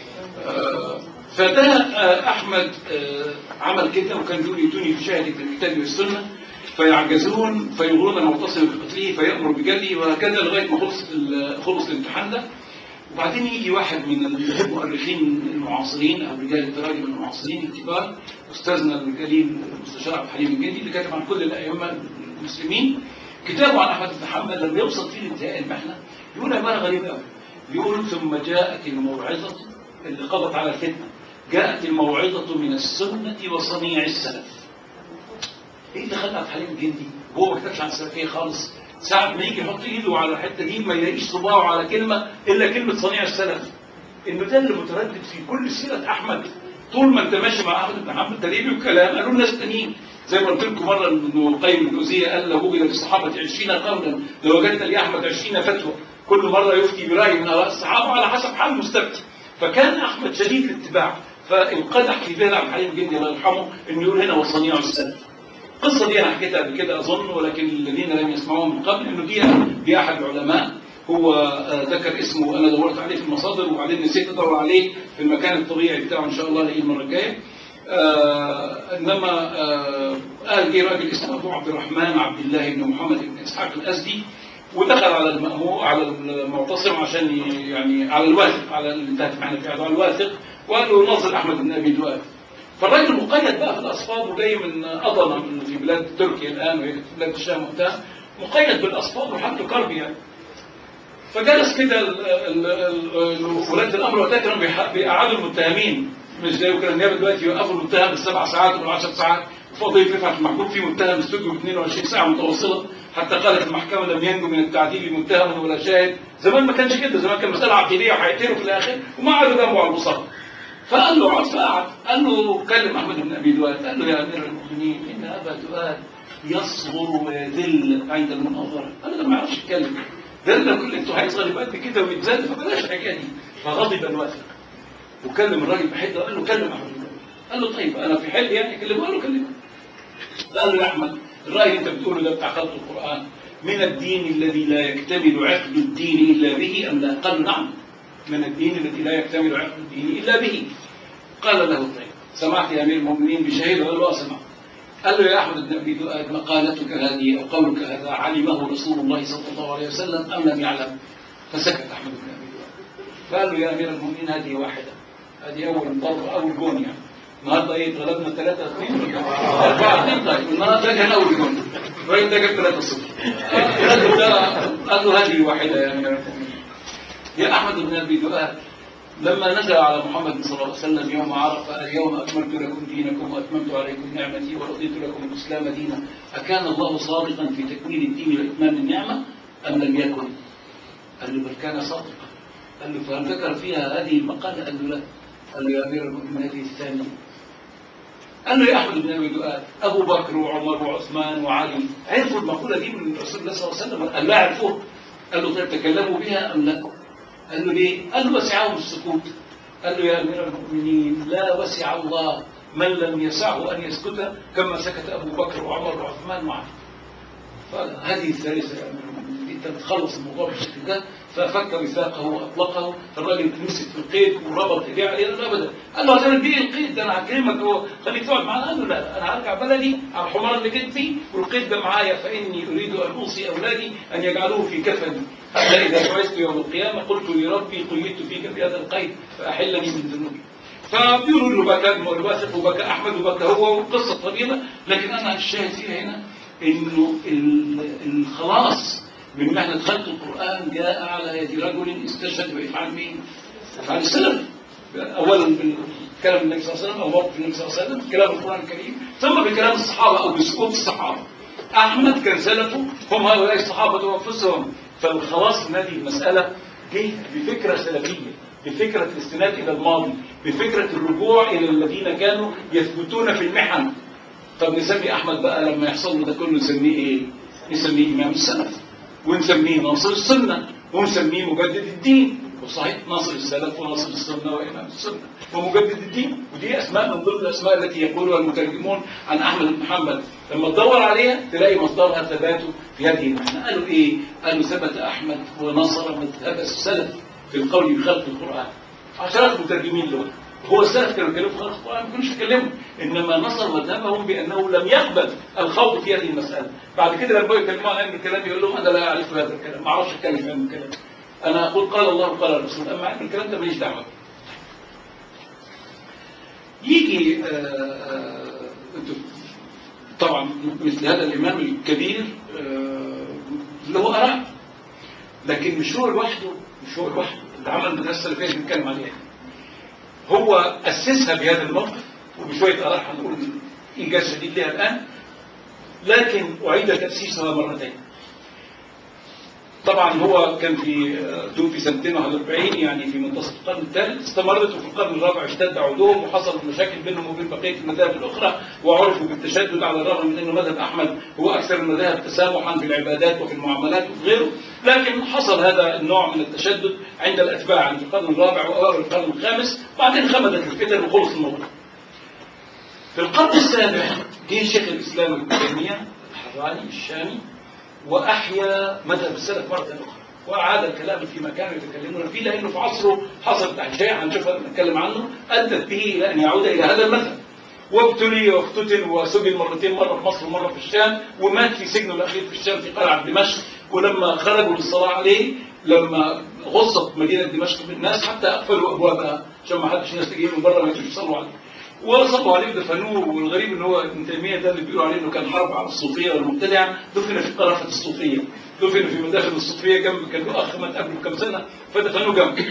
آه، فده آه، احمد آه، عمل كده وكان بيقول يؤتوني في شاهد في الكتاب والسنه فيعجزون فيغرون المعتصم بقتله فيامر بجلده وهكذا لغايه ما خلص ال- خلص الامتحان ده وبعدين يجي واحد من المؤرخين المعاصرين او رجال التراجم المعاصرين الكبار استاذنا الجليل المستشار عبد الحليم الجندي اللي كتب عن كل الائمه المسلمين كتابه عن احمد بن حنبل لما يوصل فيه انتهاء المحنه يقول عباره غريبه قوي يقول ثم جاءت الموعظه اللي قضت على الفتنه جاءت الموعظه من السنه وصنيع السلف ايه دخل عبد الحليم الجندي وهو ما كتبش عن السلفيه خالص ساعة ما يجي يحط ايده على الحته دي ما يلاقيش صباعه على كلمه الا كلمه صنيع السلف انه ده اللي متردد في كل سيره احمد طول ما انت ماشي مع احمد بن حنبل تلاقيه له كلام قالوا الناس تانيين زي ما قلت لكم مره انه قيم الجوزيه قال لو وجد في الصحابه 20 قولا لوجدت لاحمد 20 فتوى كل مره يفتي براي من اراء الصحابه على حسب حال المستفتي فكان احمد شديد الاتباع فانقدح في ذهن عبد الحليم الجندي الله يرحمه انه يقول هنا وصنيع السلف القصة دي أنا حكيتها قبل كده أظن ولكن الذين لم يسمعوها من قبل إنه دي دي أحد العلماء هو آه، ذكر اسمه أنا دورت عليه في المصادر وبعدين نسيت أدور عليه في المكان الطبيعي بتاعه إن شاء الله ألاقيه المرة الجاية. آه إنما آه قال جه راجل اسمه أبو عبد الرحمن عبد الله بن محمد بن إسحاق الأزدي ودخل على المأمور على المعتصم عشان ي- يعني على الواثق على اللي انتهت معنا في على الواثق وقال له ناصر أحمد بن أبي دؤاد فالراجل مقيد بقى في الاصفاد وجاي من اضنه من في بلاد تركيا الان وهي في بلاد الشام وبتاع مقيد بالاصفاد وحالته كرب يعني فجلس كده ال- ال- ال- ولاة الامر وقتها كانوا بيح- بيقعدوا المتهمين مش زي كده النيابه دلوقتي يوقفوا المتهم بالسبع ساعات والعشر ساعات وفضل رفعت المحكوم فيه متهم استوديو 22 ساعه متواصله حتى قالت المحكمه لم ينجو من التعديل متهم ولا شاهد زمان ما كانش كده زمان كان مساله عقيديه وهيقتلوا في الاخر وما قعدوا جنبه على البساط فقال له اقعد فقعد قال له كلم احمد بن ابي دواد قال له يا امير المؤمنين ان ابا دواد يصغر ويذل عند المناظره قال له ده ما يعرفش يتكلم ده لو كل انتوا هيصغر يبقى قد كده ويتذل فبلاش الحكايه دي فغضب الواثق وكلم الراجل بحده قال له كلم احمد بن أبي. قال له طيب انا في حل يعني كلمه قال له كلمه قال له يا احمد الراي اللي انت بتقوله ده بتاع خلق القران من الدين الذي لا يكتمل عقد الدين الا به ام لا؟ قال له نعم من الدين الذي لا يكتمل عقد الدين الا به قال له طيب سمعت يا امير المؤمنين بشهيد قال له اسمع قال له يا احمد بن ابي دؤاد مقالتك هذه او قولك هذا علمه رسول الله صلى الله عليه وسلم ام لم يعلم فسكت احمد بن ابي دؤاد فقال له يا امير المؤمنين هذه واحده هذه اول ضربه اول جون يعني النهارده ايه اتغلبنا 3 2 4 2 طيب النهارده كان اول جون الراجل ده جاب 3 0 الراجل ده قال له هذه واحده يا امير المؤمنين يا احمد بن ابي دؤاد لما نزل على محمد صلى الله عليه وسلم يوم عرفه اليوم اكملت لكم دينكم واتممت عليكم نعمتي ورضيت لكم الاسلام دينا اكان الله صادقا في تكوين الدين واتمام النعمه ام لم يكن؟ قال له بل كان صادقا قال له فهل ذكر فيها هذه المقاله؟ قال له لا قال له يا امير المؤمنين هذه الثانيه قال له يا احمد بن ابي دؤاد ابو بكر وعمر وعثمان وعلي عرفوا المقوله دي من رسول الله صلى الله عليه وسلم قال لا عرفوها قال له طيب تكلموا بها ام لا؟ قال له ليه؟ قال له وسعهم السكوت قال له يا أمير المؤمنين لا وسع الله من لم يسعه أن يسكت كما سكت أبو بكر وعمر وعثمان وعلي فهذه الثالثة يا أمير المؤمنين أنت بتخلص الموضوع بالشكل ده ففك وثاقه وأطلقه فالراجل مسك في القيد وربط ايديه عليه لا أبدا قال له هتعمل بيه القيد ده أنا هكلمك هو خليك تقعد معانا قال له لا أنا هرجع بلدي على الحمار اللي جيت فيه والقيد ده معايا فإني أريد أن أوصي أولادي أن يجعلوه في كفني حتى إذا بعثت يوم القيامة قلت لربي قيدت فيك بهذا القيد فأحلني من ذنوبي فبيقولوا له بكى الواثق وبكى احمد وبكى هو وقصه طويله لكن انا الشاهد فيها هنا انه الخلاص من مهنه خلق القران جاء على يد رجل استشهد بافعال مين؟ افعال السلف اولا بكلام النبي صلى الله عليه وسلم او موقف النبي صلى الله عليه وسلم كلام القران الكريم ثم بكلام الصحابه او بسكوت الصحابه احمد كان سلفه هم هؤلاء الصحابه انفسهم فالخلاص من هذه المساله جه بفكره سلفيه بفكرة الاستناد إلى الماضي بفكرة الرجوع إلى الذين كانوا يثبتون في المحن طب نسمي أحمد بقى لما يحصل له ده كله نسميه إيه؟ نسميه إمام السلف ونسميه ناصر السنة ونسميه مجدد الدين وصحيح ناصر السلف وناصر السنة وإمام السنة ومجدد الدين ودي أسماء من ضمن الأسماء التي يقولها المترجمون عن أحمد بن محمد لما تدور عليها تلاقي مصدرها ثباته في هذه المعنى قالوا إيه؟ قالوا ثبت أحمد ونصر مذهب السلف في القول بخلق القرآن عشرات مترجمين له هو السلف كانوا يتكلموا في خلق القرآن ما كانوش يتكلموا إنما نصر مذهبهم بأنه لم يقبل الخوض في هذه المسألة بعد كده لما يتكلموا عن علم الكلام يقول لهم أنا لا أعرف هذا الكلام ما أعرفش أتكلم في علم الكلام أنا أقول قال الله وقال الرسول أما علم الكلام ده ماليش دعوة يجي طبعا مثل هذا الإمام الكبير اللي هو أراء لكن مش هو لوحده مش هو لوحده اللي عمل المدرسه اللي فاتت بنتكلم عليها هو اسسها بهذا الموقف وبشويه اراء هنقول انجاز شديد لها الان لكن اعيد تاسيسها مرتين طبعا هو كان في توفي سنتين 41 يعني في منتصف القرن الثالث استمرت وفي القرن الرابع اشتد عدوهم وحصلت مشاكل بينهم وبين بقيه المذاهب الاخرى وعرفوا بالتشدد على الرغم من انه مذهب احمد هو اكثر المذاهب تسامحا في العبادات وفي المعاملات وفي غيره لكن حصل هذا النوع من التشدد عند الاتباع في القرن الرابع واوائل القرن الخامس بعدين خمدت الفتن وخلص الموضوع. في القرن السابع جه شيخ الاسلام ابن تيميه الحراني الشامي وأحيا مذهب السلف مرة أخرى وأعاد الكلام فيما كانوا يتكلمون فيه لأنه في عصره حصلت أشياء هنشوفها نتكلم عنه أدت به إلى أن يعود إلى هذا المذهب وابتلي وافتتن وسجن مرتين مرة في مصر ومرة في الشام ومات في سجنه الأخير في الشام في قلعة دمشق ولما خرجوا للصلاة عليه لما غصت مدينة دمشق بالناس حتى أقفلوا أبوابها عشان ما حدش الناس تجي من بره ما يجوش يصلوا عليه وصلوا عليه ودفنوه والغريب ان هو ابن تيميه ده اللي بيقولوا عليه انه كان حرب على الصوفيه والمبتدعه دفن في قرافه الصوفيه دفن في مداخل الصوفيه جنب كان له اخ مات قبله بكام سنه فدفنوه جنبه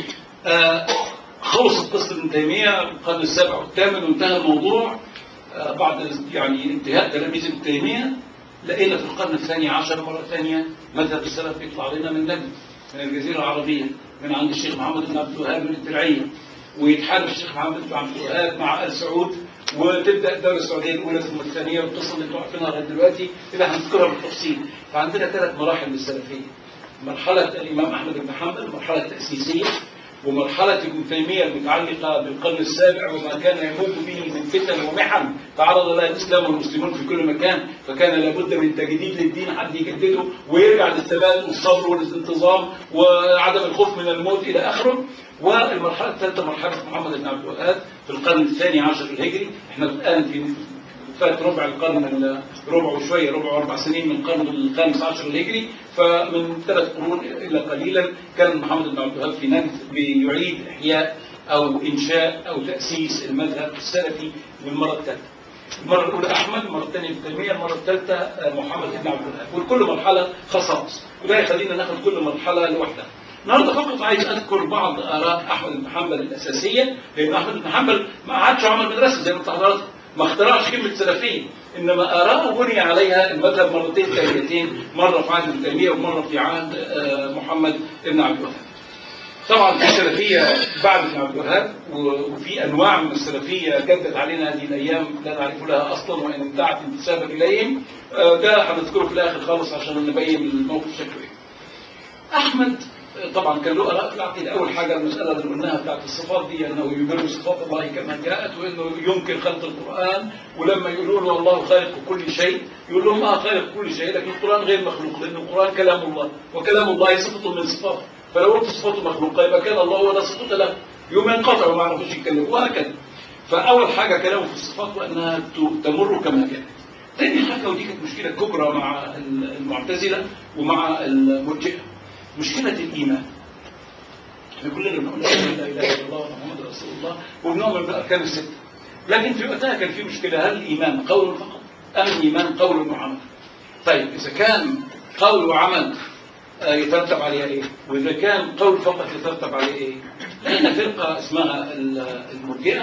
آه خلصت قصه ابن تيميه القرن السابع والثامن وانتهى الموضوع آه بعد يعني انتهاء تلاميذ ابن تيميه لقينا في القرن الثاني عشر مره ثانيه مذهب السلف بيطلع لنا من نجد من الجزيره العربيه من عند الشيخ محمد بن عبد الوهاب من الترعيه ويتحالف الشيخ محمد بن عبد الوهاب مع ال سعود وتبدا الدوله السعوديه الاولى ثم الثانيه والقصه اللي انتم عارفينها لغايه دلوقتي اللي هنذكرها بالتفصيل فعندنا ثلاث مراحل للسلفيه مرحله الامام احمد بن حنبل المرحله التاسيسيه ومرحلة ابن تيمية المتعلقة بالقرن السابع وما كان يموت به من فتن ومحن تعرض لها الإسلام والمسلمون في كل مكان فكان لابد من تجديد للدين حد يجدده ويرجع للثبات والصبر والانتظام وعدم الخوف من الموت إلى آخره والمرحلة الثالثة مرحلة محمد بن عبد الوهاب في القرن الثاني عشر الهجري احنا الآن في فات ربع القرن ربع وشوية ربع واربع سنين من القرن الخامس عشر الهجري فمن ثلاث قرون إلا قليلا كان محمد بن عبد الوهاب في نجد بيعيد إحياء أو إنشاء أو تأسيس المذهب السلفي للمرة الثالثة المرة الأولى أحمد المرة الثانية ابن تيمية المرة الثالثة محمد بن عبد الوهاب وكل مرحلة خصائص وده يخلينا ناخد كل مرحلة لوحدها النهارده فقط عايز اذكر بعض اراء احمد بن حنبل الاساسيه لان احمد بن حنبل ما قعدش عمل مدرسه زي ما انت حضرتك ما اخترعش كلمه سلفيه انما اراءه بني عليها المذهب مرتين ثانيتين مره في عهد ابن تيميه ومره في عهد محمد بن عبد الوهاب. طبعا في سلفيه بعد ابن عبد الوهاب وفي انواع من السلفيه جدت علينا هذه الايام لا نعرف لها اصلا وان ادعت انتسابا اليهم ده هنذكره في الاخر خالص عشان نبين الموقف شكله ايه. احمد طبعا كان له اراء في العقيده اول حاجه المساله اللي قلناها بتاعت الصفات دي انه يبر صفات الله كما جاءت وانه ينكر خلق القران ولما يقولوا له الله خالق كل شيء يقول لهم اه خالق كل شيء لكن القران غير مخلوق لان القران كلام الله وكلام الله صفه من صفاته فلو قلت صفته مخلوقه يبقى كان الله ولا صفه له يوم ينقطع وما يعرفوش يتكلموا وهكذا فاول حاجه كلامه في الصفات وانها ت- تمر كما جاءت تاني حاجه ودي كانت مشكله كبرى مع المعتزله ومع المرجئه مشكله الايمان احنا كلنا بنقول لا اله الا الله محمد رسول الله وبنؤمن بالاركان السته لكن في وقتها كان في مشكله هل الايمان قول فقط ام الايمان قول وعمل طيب اذا كان قول وعمل آه، يترتب عليها ايه واذا كان قول فقط يترتب عليه ايه لقينا فرقه اسمها ال- المرجئه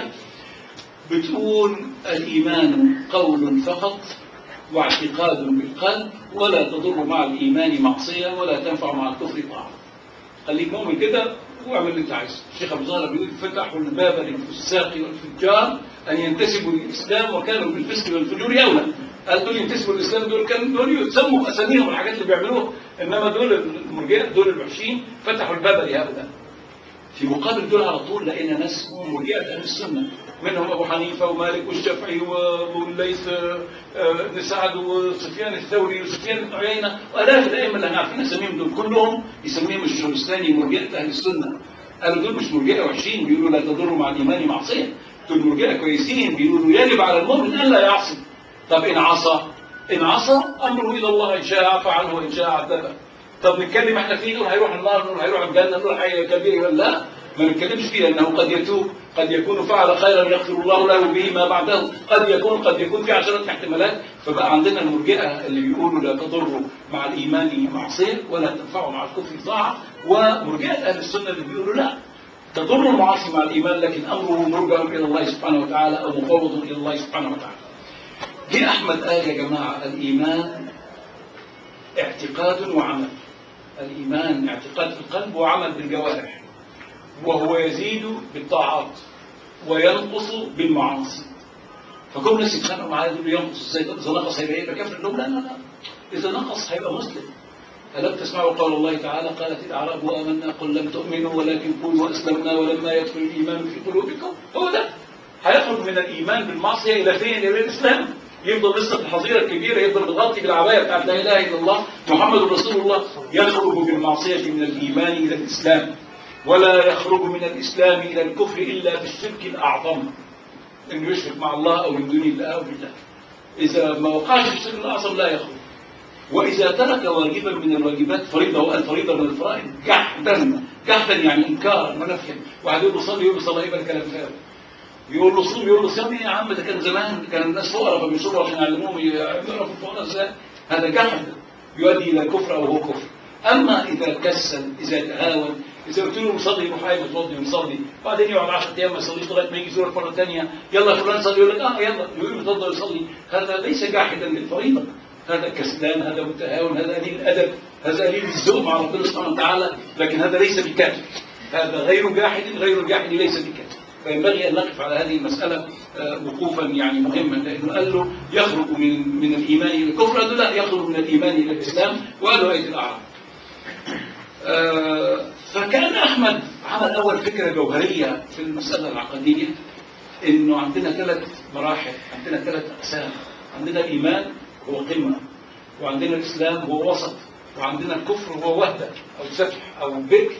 بتقول الايمان قول فقط واعتقاد بالقلب ولا تضر مع الايمان معصيه ولا تنفع مع الكفر طاعه خليك مؤمن كده واعمل اللي انت عايزه الشيخ ابو زهره بيقول فتحوا الباب للفساق والفجار ان ينتسبوا للاسلام وكانوا بالفسق والفجور اولى قال دول ينتسبوا للاسلام دول كانوا دول يسموا باساميهم الحاجات اللي بيعملوها انما دول المرجئه دول الوحشين فتحوا الباب لهؤلاء في مقابل دول على طول لقينا ناس هم مرجئه اهل السنه منهم ابو حنيفه ومالك والشافعي والليث آه، بن سعد وسفيان الثوري وسفيان بن عيينه والاف الائمه اللي احنا عارفين اساميهم دول كلهم يسميهم الشهرستاني مرجئه اهل السنه قالوا دول مش مرجئه وحشين بيقولوا لا تضر مع الايمان معصيه دول مرجئه كويسين بيقولوا يجب على المؤمن الا يعصي طب ان عصى ان عصى امره الى الله ان شاء عفى عنه وان شاء عذبه طب نتكلم احنا فيه نقول هيروح النار نقول هيروح الجنه نقول هيكبر ولا لا ما نتكلمش فيه لانه قد يتوب قد يكون فعل خيرا يغفر الله له به ما بعده قد يكون قد يكون في عشرات احتمالات فبقى عندنا المرجئه اللي بيقولوا لا تضر مع الايمان معصيه ولا تنفع مع الكفر طاعه ومرجئه اهل السنه اللي بيقولوا لا تضر المعاصي مع الايمان لكن امره مرجع الى الله سبحانه وتعالى او مفوض الى الله سبحانه وتعالى جه احمد قال يا جماعه الايمان اعتقاد وعمل الإيمان اعتقاد في القلب وعمل بالجوارح وهو يزيد بالطاعات وينقص بالمعاصي فكل الناس يتخانقوا معاه يقولوا ينقص ازاي طب اذا نقص هيبقى ايه يبقى كافر لهم لا لا لا اذا نقص هيبقى مسلم ألم تسمعوا قول الله تعالى قالت الأعراب آمنا قل لم تؤمنوا ولكن قولوا أسلمنا ولما يدخل الإيمان في قلوبكم هو ده هيخرج من الإيمان بالمعصية إلى فين إلى الإسلام يفضل لسه في الحظيرة الكبيرة يفضل متغطي بالعباية بتاعت لا إله إلا الله محمد رسول الله يخرج بالمعصية من الإيمان إلى الإسلام ولا يخرج من الإسلام إلى الكفر إلا بالشرك الأعظم إنه يشرك مع الله أو من دون الله أو بالله إذا ما وقعش في الشرك الأعظم لا يخرج وإذا ترك واجبا من الواجبات فريضة وقال فريضة من الفرائض جحدا جحدا يعني إنكارا ونفيا واحد يقول له صلي يقول له صلاه يبقى الكلام فارغ يقول له صوم يقول له صيام إيه يا عم ده كان زمان كان الناس فقراء فبيصوموا عشان يعلموهم يعرفوا الفقراء ازاي هذا جحد يؤدي الى الكفر او هو كفر اما اذا كسل اذا تهاون اذا قلت له صلي يروح قايم يتوضي ويصلي بعدين يقعد 10 ايام ما يصليش لغايه ما يجي يزورك مره ثانيه يلا يا فلان صلي يقول لك اه يلا يقول يتوضا ويصلي هذا ليس جاحدا للفريضه هذا كسلان هذا متهاون هذا قليل الادب هذا قليل الذوق مع ربنا سبحانه وتعالى لكن هذا ليس بكافر هذا غير جاحد غير الجاحد ليس بكافر فينبغي ان نقف على هذه المساله آه، وقوفا يعني مهما لانه قال له يخرج من من الايمان الى الكفر قال له لا يخرج من الايمان الى الاسلام وقال له ايه الاعراب آه، فكان احمد عمل اول فكره جوهريه في المساله العقديه انه عندنا ثلاث مراحل عندنا ثلاث اقسام عندنا الايمان هو قمه وعندنا الاسلام هو وسط وعندنا الكفر هو وهده او سفح او بكر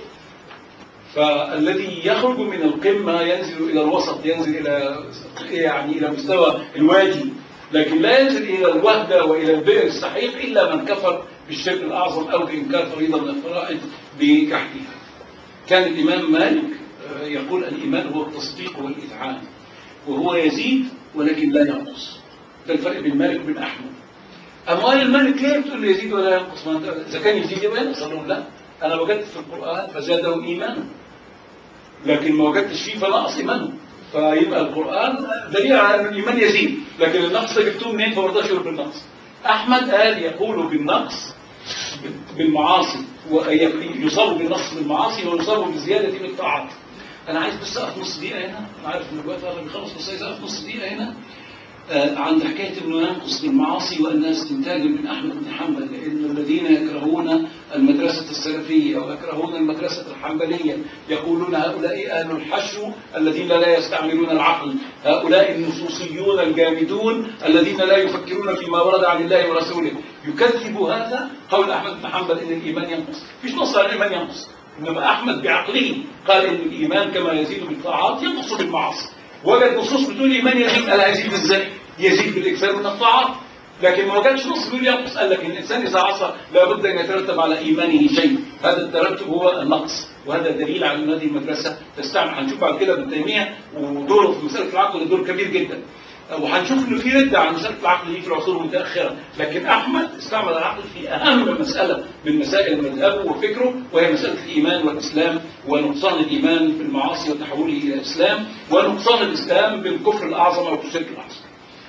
فالذي يخرج من القمة ينزل إلى الوسط ينزل إلى يعني إلى مستوى الواجب لكن لا ينزل إلى الوهدة وإلى البئر السحيق إلا من كفر بالشرك الأعظم أو بإنكار فريضة من الفرائض بكحتها كان الإمام مالك آه، يقول الإيمان هو التصديق والإذعان وهو يزيد ولكن لا ينقص ده الفرق بين مالك وبين أحمد أموال الملك ليه بتقول لي يزيد ولا ينقص ما أنت- إذا كان يزيد يبقى ينقص قال لهم لا أنا وجدت في القرآن فزادهم إيمانا لكن ما وجدتش فيه فنقص إيمانه فيبقى القرآن دليل على أن الإيمان يزيد لكن النقص جبتوه منين فما رضاش يقول بالنقص أحمد قال يقول بالنقص بالمعاصي ويصاب بالنقص بالمعاصي ويصاب بالزيادة بالطاعات أنا عايز بس أقف نص دقيقة هنا أنا عارف إن الوقت قرب يخلص بس عايز أقف نص دقيقة هنا آه، عند حكاية أنه ينقص بالمعاصي وأنها استنتاج من أحمد بن حنبل لأن الذين يكرهون المدرسة السلفية ويكرهون المدرسة الحنبلية يقولون هؤلاء أهل الحشو الذين لا يستعملون العقل هؤلاء النصوصيون الجامدون الذين لا يفكرون فيما ورد عن الله ورسوله يكذب هذا قول أحمد بن حنبل إن الإيمان ينقص فيش نص على الإيمان ينقص إنما أحمد بعقله قال إن الإيمان كما يزيد بالطاعات ينقص بالمعاصي وجد نصوص بتقول الإيمان يزيد قال هيزيد إزاي؟ يزيد بالإكثار من الطاعات لكن ما كانش نص بيقول ينقص قال لك ان الانسان اذا عصى لابد ان يترتب على ايمانه شيء هذا الترتب هو النقص وهذا دليل على ان هذه المدرسه تستعمل هنشوف بعد كده ابن تيميه ودوره في مساله العقل دور كبير جدا وهنشوف انه في رده عن مساله العقل دي في العصور المتاخره لكن احمد استعمل العقل في اهم مساله من مسائل مذهبه وفكره وهي مساله الايمان والاسلام ونقصان الايمان بالمعاصي وتحوله الى الاسلام ونقصان الاسلام بالكفر الاعظم او بالشرك الاعظم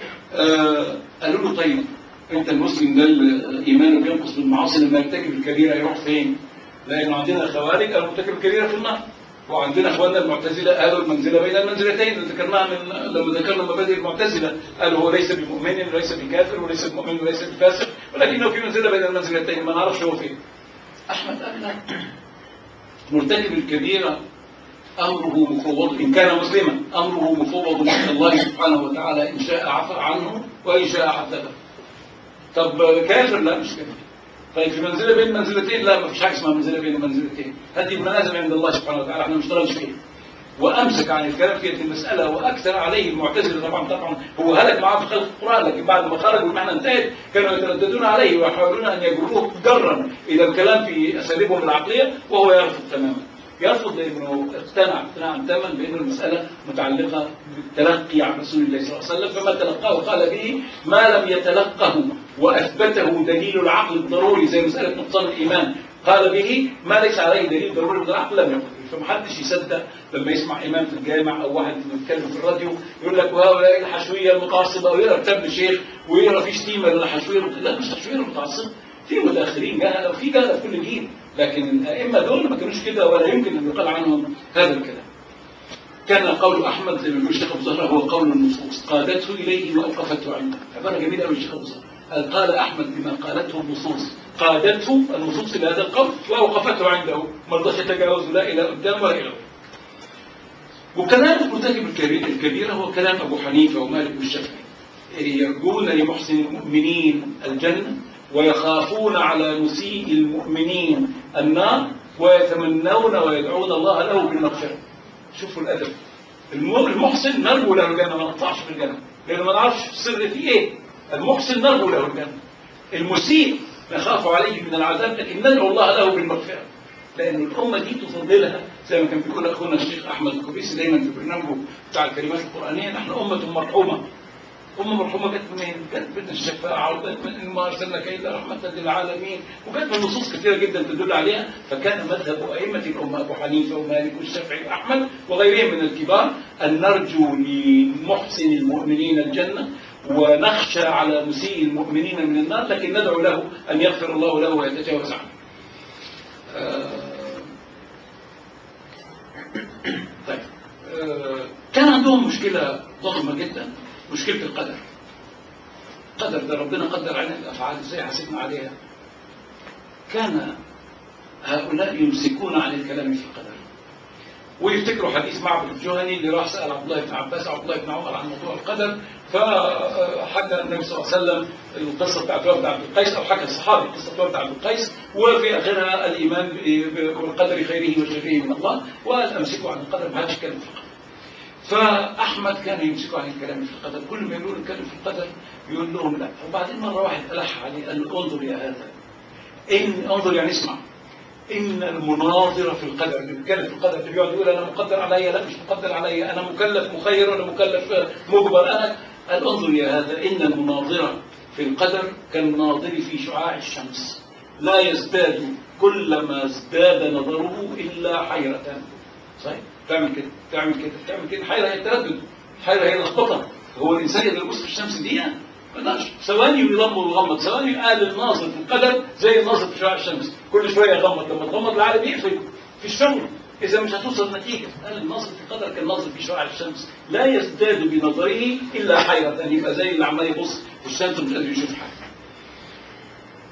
آه قالوا له طيب انت المسلم ده اللي ايمانه بينقص بالمعاصي لما يرتكب الكبيره يروح فين؟ لان عندنا خوارج قالوا مرتكب الكبيره في النار وعندنا اخواننا المعتزله قالوا المنزله بين المنزلتين اللي ذكرناها من لما ذكرنا مبادئ المعتزله قالوا هو ليس بمؤمن وليس بكافر وليس بمؤمن وليس بفاسق ولكنه في منزله بين المنزلتين ما نعرفش هو فين. احمد قال لا مرتكب الكبيره أمره مفوض إن كان مسلما أمره مفوض من الله سبحانه وتعالى إن شاء عفى عنه وإن شاء عذبه طب كافر لا مش كافر طيب في منزلة بين منزلتين لا ما فيش حاجة اسمها منزلة بين منزلتين هذه منازل عند الله سبحانه وتعالى احنا ما نشتغلش فيها وامسك عن الكلام في هذه المساله واكثر عليه المعتزله طبعا طبعا هو هلك معاه في خلق القران لكن بعد ما خرج والمحنه انتهت كانوا يترددون عليه ويحاولون ان يجروه جرا الى الكلام في اساليبهم العقليه وهو يرفض تماما يرفض لانه اقتنع اقتناعا تاما بان المساله متعلقه بالتلقي عن رسول الله صلى الله عليه وسلم فما تلقاه قال به ما لم يتلقه واثبته دليل العقل الضروري زي مساله نقصان الايمان قال به ما ليس عليه دليل ضروري من العقل لم يقل فمحدش يصدق لما يسمع امام في الجامع او واحد بيتكلم في الراديو يقول لك وهؤلاء الحشويه المتعصبه ويقرا كتاب لشيخ ويقرا في شتيمه للحشويه لا مش حشويه المتعصبه في متاخرين جهله وفي جهله في كل جيل لكن الائمه دول ما كانوش كده ولا يمكن ان يقال عنهم هذا الكلام كان قول احمد زي ما بيقول الشيخ ابو زهره هو قول النصوص قادته اليه واوقفته عنده عباره جميله قوي الشيخ ابو زهره قال قال احمد بما قالته النصوص قادته النصوص الى هذا القول واوقفته عنده ما رضاش يتجاوز لا الى قدام ولا الى وكلام مرتكب الكبيره هو كلام ابو حنيفه ومالك والشافعي يرجون لمحسن المؤمنين الجنه ويخافون على مسيء المؤمنين النار ويتمنون ويدعون الله له بالمغفره شوفوا الادب المحسن نرجو له الجنه ما نطلعش في الجنه لانه ما نعرفش السر فيه ايه المحسن نرجو له الجنه المسيء نخاف عليه من العذاب لكن ندعو الله له بالمغفره لان الامه دي تفضلها زي ما كان بيقول اخونا الشيخ احمد الكوبيسي دايما في برنامجه بتاع الكلمات القرانيه نحن امه مرحومه أمة مرحومة جت منين؟ جت من الشفاعة وجت من إن ما أرسلناك إلا رحمة للعالمين وجت من نصوص كثيرة جدا تدل عليها فكان مذهب أئمة الأمة أبو حنيفة ومالك والشافعي وأحمد وغيرهم من الكبار أن نرجو لمحسن المؤمنين الجنة ونخشى على مسيء المؤمنين من النار لكن ندعو له أن يغفر الله له ويتجاوز عنه. آه طيب آه كان عندهم مشكلة ضخمة جدا مشكلة القدر القدر ده ربنا قدر علينا الأفعال ازاي حاسبنا عليها كان هؤلاء يمسكون عن الكلام في القدر ويفتكروا حديث معبد الجهني اللي راح سأل عبد الله بن عباس عبد الله بن عمر عن موضوع القدر فحكى النبي صلى الله عليه وسلم القصة بتاعت وفد عبد القيس أو حكى الصحابي قصة وفد عبد القيس وفي آخرها الإيمان بالقدر خيره وشره من الله وقال أمسكوا عن القدر ما حدش يتكلم في القدر فاحمد كان يمسك عن الكلام في القدر كل ما يقولوا نتكلم في القدر يقول لهم لا وبعدين مره واحد الح عليه قال له انظر يا هذا ان انظر يعني اسمع ان المناظر في القدر اللي بيتكلم في القدر اللي بيقعد يقول انا مقدر عليا لا مش مقدر عليا انا مكلف مخير ولا مكلف مجبر انا قال انظر يا هذا ان المناظر في القدر كالناظر في شعاع الشمس لا يزداد كلما ازداد نظره الا حيره صحيح تعمل كده تعمل كده تعمل كده حيرة هي التردد حيرة هي اللخبطة هو الإنسان يقدر يبص في الشمس دي ما يقدرش ثواني ويغمض ويغمض ثواني قال الناظر في القدر زي الناظر في شعاع الشمس كل شوية يغمض لما تغمض العالم يقفل في الشغل إذا مش هتوصل نتيجة قال الناظر في القدر كالناظر في شعاع الشمس لا يزداد بنظره إلا حيرة يبقى زي اللي عمال يبص في الشمس ومش قادر يشوف حاجة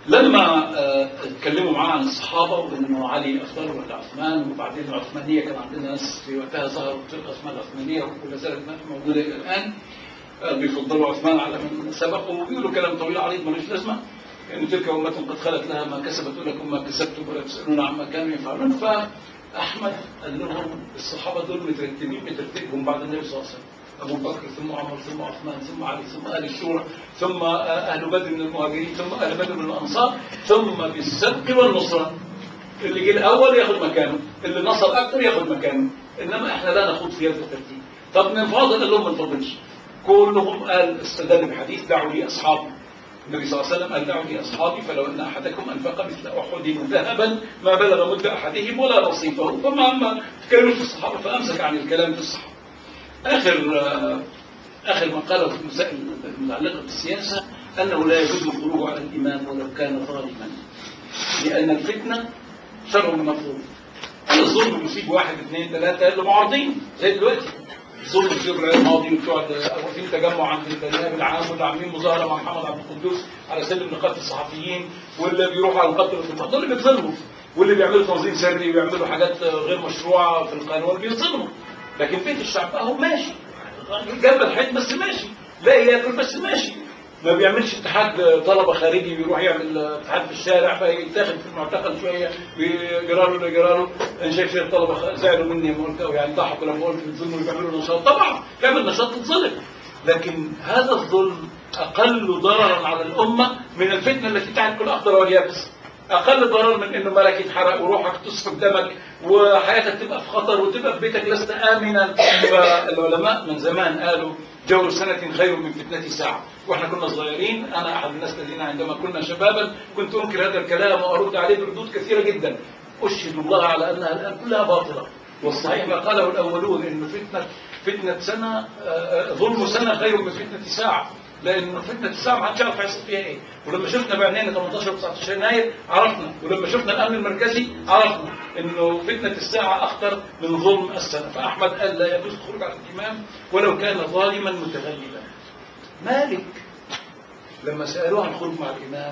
لما آه، اتكلموا معاه عن الصحابه وانه علي افضل ولا عثمان وبعدين العثمانيه كان عندنا ناس في وقتها ظهرت فرقه اسمها العثمانيه ولا زالت موجوده الى الان آه، بيفضلوا عثمان على من سبق وبيقولوا كلام طويل عريض ملوش لازمه يعني تلك امه قد خلت لها ما كسبت ولكم ما كسبتم ولا تسالون عما كانوا يفعلون فاحمد قال لهم الصحابه دول مترتبين بترتيبهم بعد النبي صلى الله عليه وسلم أبو بكر ثم عمر ثم عثمان ثم علي ثم أهل الشورى ثم أهل بدر من المهاجرين ثم أهل بدر من الأنصار ثم بالسبق والنصرة اللي جه الأول ياخد مكانه اللي نصر أكثر ياخد مكانه إنما إحنا لا نخوض في هذا الترتيب طب نفاضل قال لهم ما نفضلش كلهم قال استدل بحديث دعوا لي أصحابي النبي صلى الله عليه وسلم قال دعوا لي أصحابي فلو أن أحدكم أنفق مثل أحد ذهبا ما بلغ مد أحدهم ولا نصيبه فما ما تكلموا في الصحابة فأمسك عن الكلام في الصحابة آخر آخر ما قاله في المسائل المتعلقة بالسياسة أنه لا يجوز الخروج على الإمام ولو كان ظالما لأن الفتنة شر مطلوب الظلم يصيب واحد اثنين ثلاثة اللي معارضين زي دلوقتي الظلم يصيب الرئيس الماضي بتوع واقفين تجمع عند النائب العام واللي عاملين مظاهرة مع محمد عبد القدوس على سلم نقابة الصحفيين واللي بيروحوا على القتل في دول اللي بيتظلموا واللي بيعملوا تنظيم سري ويعملوا حاجات غير مشروعة في القانون بيتظلموا لكن بيت الشعب اهو ماشي جنب الحيط بس ماشي لا ياكل بس ماشي ما بيعملش اتحاد طلبه خارجي بيروح يعمل اتحاد في الشارع فيتاخد في المعتقل شويه بجراله لجراله انا شايف شويه الطلبه زعلوا مني يعني ضحكوا لما قلت بيتظلموا بيعملوا نشاط طبعا تعمل نشاط تتظلم لكن هذا الظلم اقل ضررا على الامه من الفتنه التي تعد كل اخضر واليابس اقل ضرر من انه مالك يتحرق وروحك تسفك دمك وحياتك تبقى في خطر وتبقى في بيتك لست امنا فالعلماء من زمان قالوا جو سنة خير من فتنة ساعة واحنا كنا صغيرين انا احد الناس الذين عندما كنا شبابا كنت انكر هذا الكلام وارد عليه بردود كثيرة جدا اشهد الله على انها الان كلها باطلة والصحيح ما قاله الاولون انه فتنة فتنة سنة ظلم سنة خير من فتنة ساعة لان فتنه الساعه ما حدش يعرف هيحصل فيها ايه ولما شفنا بعينينا 18 و 19 يناير عرفنا ولما شفنا الامن المركزي عرفنا انه فتنه الساعه اخطر من ظلم السنه فاحمد قال لا يجوز الخروج على الامام ولو كان ظالما متغلبا مالك لما سالوه عن الخروج مع الامام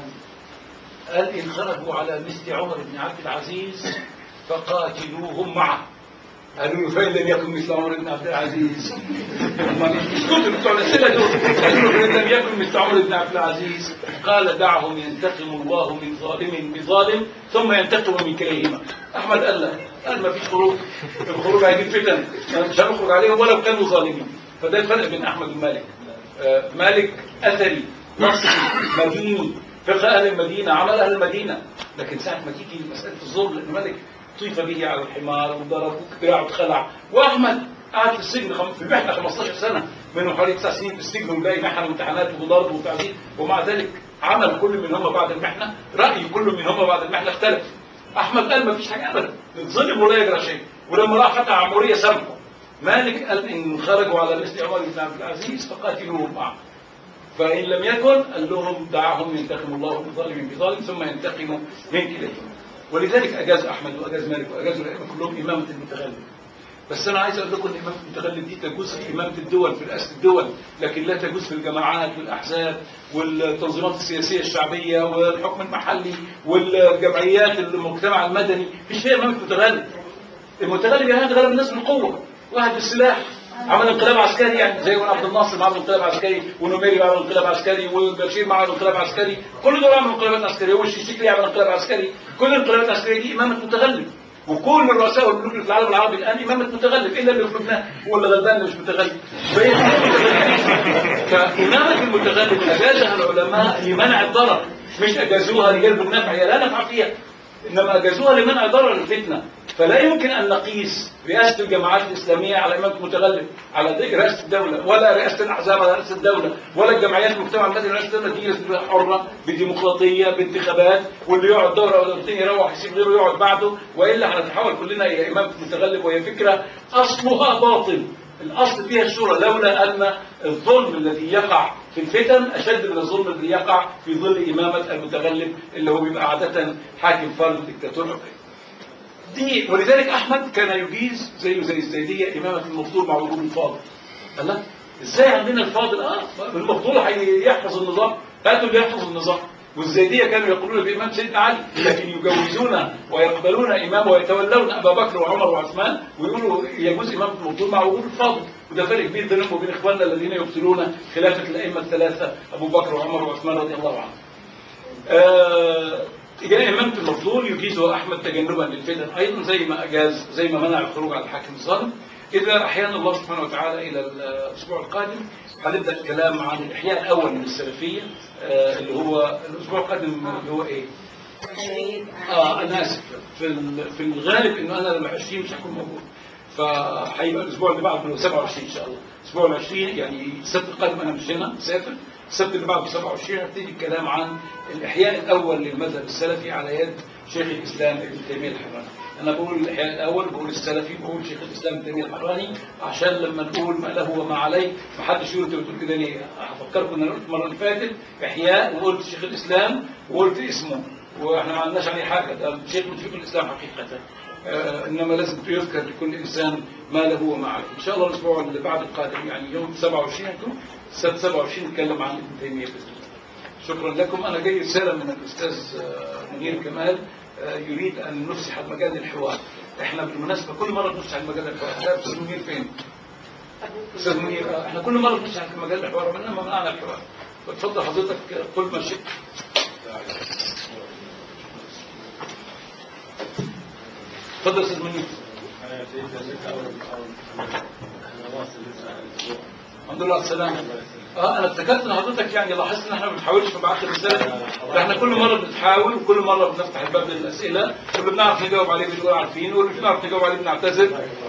قال ان خرجوا على مثل عمر بن عبد العزيز فقاتلوهم معه قالوا له فإن لم يكن مثل عمر بن عبد العزيز هم اسكتوا بتوع الأسئلة دول قالوا له فإن لم يكن مثل عمر بن عبد العزيز قال دعهم ينتقم الله من ظالم بظالم ثم ينتقم من كليهما أحمد قال لا قال ما فيش خروج الخروج هيجيب فتن مش هنخرج عليهم ولو كانوا ظالمين فده الفرق بين أحمد ومالك آه مالك أثري نصري مديني فقه أهل المدينة عمل أهل المدينة لكن ساعة ما تيجي مسألة الظلم لأن مالك طيف به على الحمار وضرب دراعه اتخلع واحمد قعد في السجن خم... في محنه 15 سنه منهم حوالي 9 سنين في السجن ولاقي محنه وامتحانات وضرب وتعذيب ومع ذلك عمل كل منهما بعد المحنه راي كل منهما بعد المحنه اختلف احمد قال ما فيش حاجه ابدا نتظلم ولا يجرى شيء ولما راح فتح عموريه سامحه مالك قال ان خرجوا على مثل عمر بن عبد العزيز فقاتلوهم معه فإن لم يكن قال لهم دعهم ينتقم الله من ظالم بظالم ثم ينتقم من كليهما ولذلك أجاز أحمد وأجاز مالك وأجاز الأئمة كلهم إمامة المتغلب بس أنا عايز أقول لكم إن إمامة المتغلب دي تجوز في إمامة الدول في رئاسة الدول لكن لا تجوز في الجماعات والأحزاب والتنظيمات السياسية الشعبية والحكم المحلي والجمعيات المجتمع المدني مفيش فيها إمامة متغلب المتغلب يعني غلب الناس بالقوة واحد بالسلاح عمل انقلاب عسكري يعني زي عبد الناصر عمل انقلاب عسكري ونميري عمل انقلاب عسكري وبشير عمل انقلاب عسكري كل دول عملوا انقلابات عسكريه والشيشيكلي عمل انقلاب عسكري كل الانقلابات العسكريه دي امامه متغلب وكل الرؤساء والملوك اللي في العالم العربي الان امامه متغلب الا اللي في لبنان هو اللي غلبان مش متغلب فامامه المتغلب اجازها العلماء لمنع الضرر مش اجازوها لجلب النفع هي لا نفع فيها انما اجازوها لمنع ضرر الفتنه فلا يمكن ان نقيس رئاسه الجماعات الاسلاميه على امامه متغلب على رئاسه الدوله ولا رئاسه الاحزاب على رئاسه الدوله ولا الجمعيات المجتمع المدني رئاسه الدوله دي رئاسه حره بديمقراطيه بانتخابات واللي يقعد دوره ولا دورتين يروح يسيب غيره يقعد بعده والا هنتحول كلنا الى امامه متغلب وهي فكره اصلها باطل الأصل فيها الشورى لولا أن الظلم الذي يقع في الفتن أشد من الظلم الذي يقع في ظل إمامة المتغلب اللي هو بيبقى عادة حاكم فرد دكتاتور دي ولذلك أحمد كان يجيز زيه زي الزيدية إمامة المفضول مع وجود الفاضل قال لك إزاي عندنا الفاضل آه المفضول هيحفظ النظام هاتوا اللي يحفظ النظام والزيدية كانوا يقولون بإمام سيدنا علي لكن يجوزون ويقبلون إمام ويتولون أبا بكر وعمر وعثمان ويقولوا يجوز إمام الموضوع مع وجود الفاضل وده فرق كبير بينهم وبين إخواننا الذين يبطلون خلافة الأئمة الثلاثة أبو بكر وعمر وعثمان رضي الله عنهم. آه إجراء إمامة المفضول يجيزه أحمد تجنبا للفتن أيضا زي ما أجاز زي ما منع الخروج على الحاكم الظالم إذا أحيانا الله سبحانه وتعالى إلى الأسبوع القادم هنبدأ الكلام عن الإحياء الأول من السلفية آه اللي هو الأسبوع القادم اللي هو إيه؟ آه أنا آسف في ال- في الغالب إنه أنا لما 20 مش هكون موجود فهيبقى الأسبوع اللي بعده اللي هو 27 إن شاء الله الأسبوع ال 20 يعني السبت القادم أنا مش هنا مسافر السبت اللي بعده 27 هبتدي الكلام عن الإحياء الأول للمذهب السلفي على يد شيخ الإسلام ابن تيمية الحراني أنا بقول الإحياء الأول بقول السلفي بقول شيخ الإسلام ابن تيمية الحراني عشان لما نقول ما له وما عليه ما حدش يقول أنت بتقول كده ليه هفكركم إن أنا قلت المرة اللي فاتت إحياء وقلت شيخ الإسلام وقلت اسمه واحنا ما عندناش عليه حاجه ده شيخ من شيوخ الاسلام حقيقه آه انما لازم يذكر لكل انسان ما له وما عليه ان شاء الله الاسبوع اللي بعد القادم يعني يوم 27 هيكون السبت 27 نتكلم عن ابن تيميه باذن الله شكرا لكم انا جاي رساله من الاستاذ آه، منير كمال آه، يريد ان نفسح مجال الحوار احنا بالمناسبه كل مره بنفسح مجال الحوار لا استاذ منير فين؟ استاذ منير آه، احنا كل مره بنفسح مجال الحوار ومنها منعنا الحوار فتفضل حضرتك آه، قل ما شئت تفضل يا استاذ منير الحمد لله على السلامة اه انا افتكرت ان حضرتك يعني لاحظت ان احنا ما بنحاولش نبعت الرسالة ده احنا كل مرة بنحاول وكل مرة بنفتح الباب للأسئلة واللي بنعرف نجاوب عليه بنقول عارفين واللي مش بنعرف نجاوب عليه بنعتذر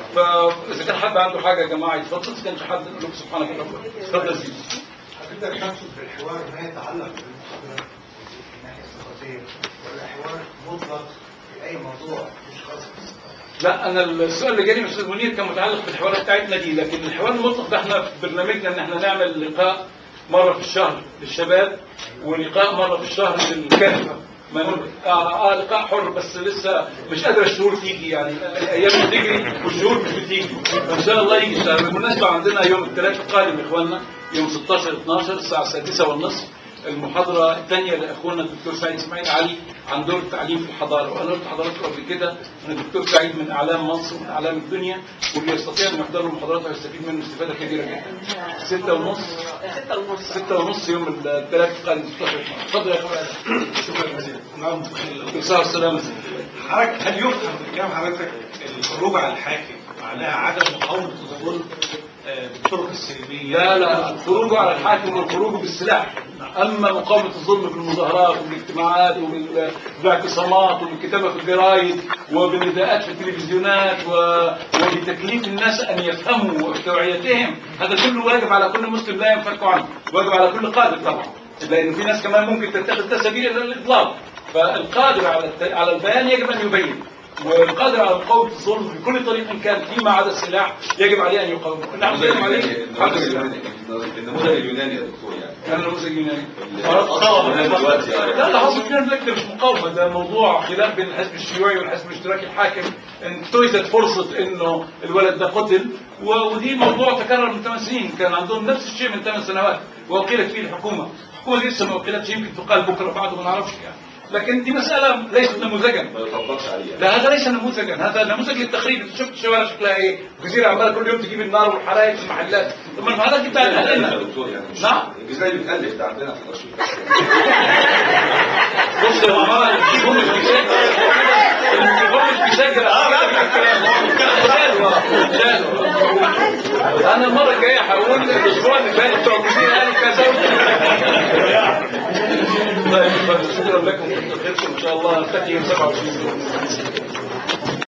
فإذا كان حد عنده حاجة يا جماعة يتفضل إذا كانش حد نقول لكم سبحانك اللهم اتفضل يا سيدي حضرتك تقصد في الحوار ما يتعلق بالمحاضرة من الناحية الثقافية ولا حوار مطلق في أي موضوع مش خاص بالثقافة؟ لا انا السؤال اللي جالي من استاذ منير كان متعلق بالحوارات بتاعتنا دي لكن الحوار المطلق ده احنا في برنامجنا ان احنا نعمل لقاء مره في الشهر للشباب ولقاء مره في الشهر للكنفه ما نقول- آه, اه لقاء حر بس لسه مش قادر الشهور تيجي يعني الايام بتجري والشهور مش بتيجي فان شاء الله يجي الشهر بالمناسبه عندنا يوم الثلاث القادم يا اخواننا يوم 16 12 الساعه 6 والنصف المحاضرة الثانية لأخونا الدكتور سعيد إسماعيل علي عن دور التعليم في الحضارة وأنا قلت لحضراتكم قبل كده أن الدكتور سعيد من أعلام مصر ومن أعلام الدنيا واللي يستطيع أن يحضر له محاضرات ويستفيد منه استفادة كبيرة جدا. ستة ونص ستة ونص ستة ونص يوم الثلاث القادم 16 اتفضل يا أخويا شكرا جزيلا نعم كل سنة والسلامة حضرتك هل يفهم من كلام حضرتك الخروج على الحاكم معناها عدم مقاومة الظلم آه، بالطرق السلمية لا لا الخروج على الحاكم والخروج بالسلاح أما مقاومة الظلم بالمظاهرات وبالاجتماعات وبالاعتصامات وبالكتابة في الجرايد وبالنداءات في التلفزيونات و- وبتكليف الناس أن يفهموا توعيتهم هذا كله واجب على كل مسلم لا ينفك عنه واجب على كل قادر طبعا لأن في ناس كمان ممكن تتخذ ده سبيل إلى الإضلال فالقادر على الت- على البيان يجب أن يبين والقادر على مقاومة الظلم بكل طريق كان فيما عدا السلاح يجب عليه أن يقاومه نحن نتكلم عليه حق النموذج السلاح اليوناني النموذج اليوناني يا دكتور يعني كان نموذج يوناني اليوناني دلوقتي لا يعني لا حصل كده ده مش مقاومه ده موضوع خلاف بين الحزب الشيوعي والحزب الاشتراكي الحاكم انتهزت فرصه انه الولد ده قتل و- ودي موضوع تكرر من ثمان سنين كان عندهم نفس الشيء من ثمان سنوات ووكلت فيه الحكومه الحكومه دي لسه ما وكلتش يمكن تقال بكره بعده ما نعرفش يعني لكن دي مساله ليست نموذجا ما يطبقش عليه لا هذا ليس نموذجا هذا نموذج للتخريب انت شفت الشوارع شكلها ايه الجزيره عماله كل يوم تجيب النار والحرائق في المحلات طب ما المحلات دي بتاعت يا اهلنا دكتور يعني مش نعم. الجزائر بتألف ده عندنا في الارشيف بص يا عمار التليفون مش بيسجل التليفون مش بيسجل اه لا انا المره الجايه هقول الاسبوع اللي فات بتوع الجزيره قالوا كذا طيب شكرا لكم كنتم خيركم ان شاء الله نلتقي يوم 27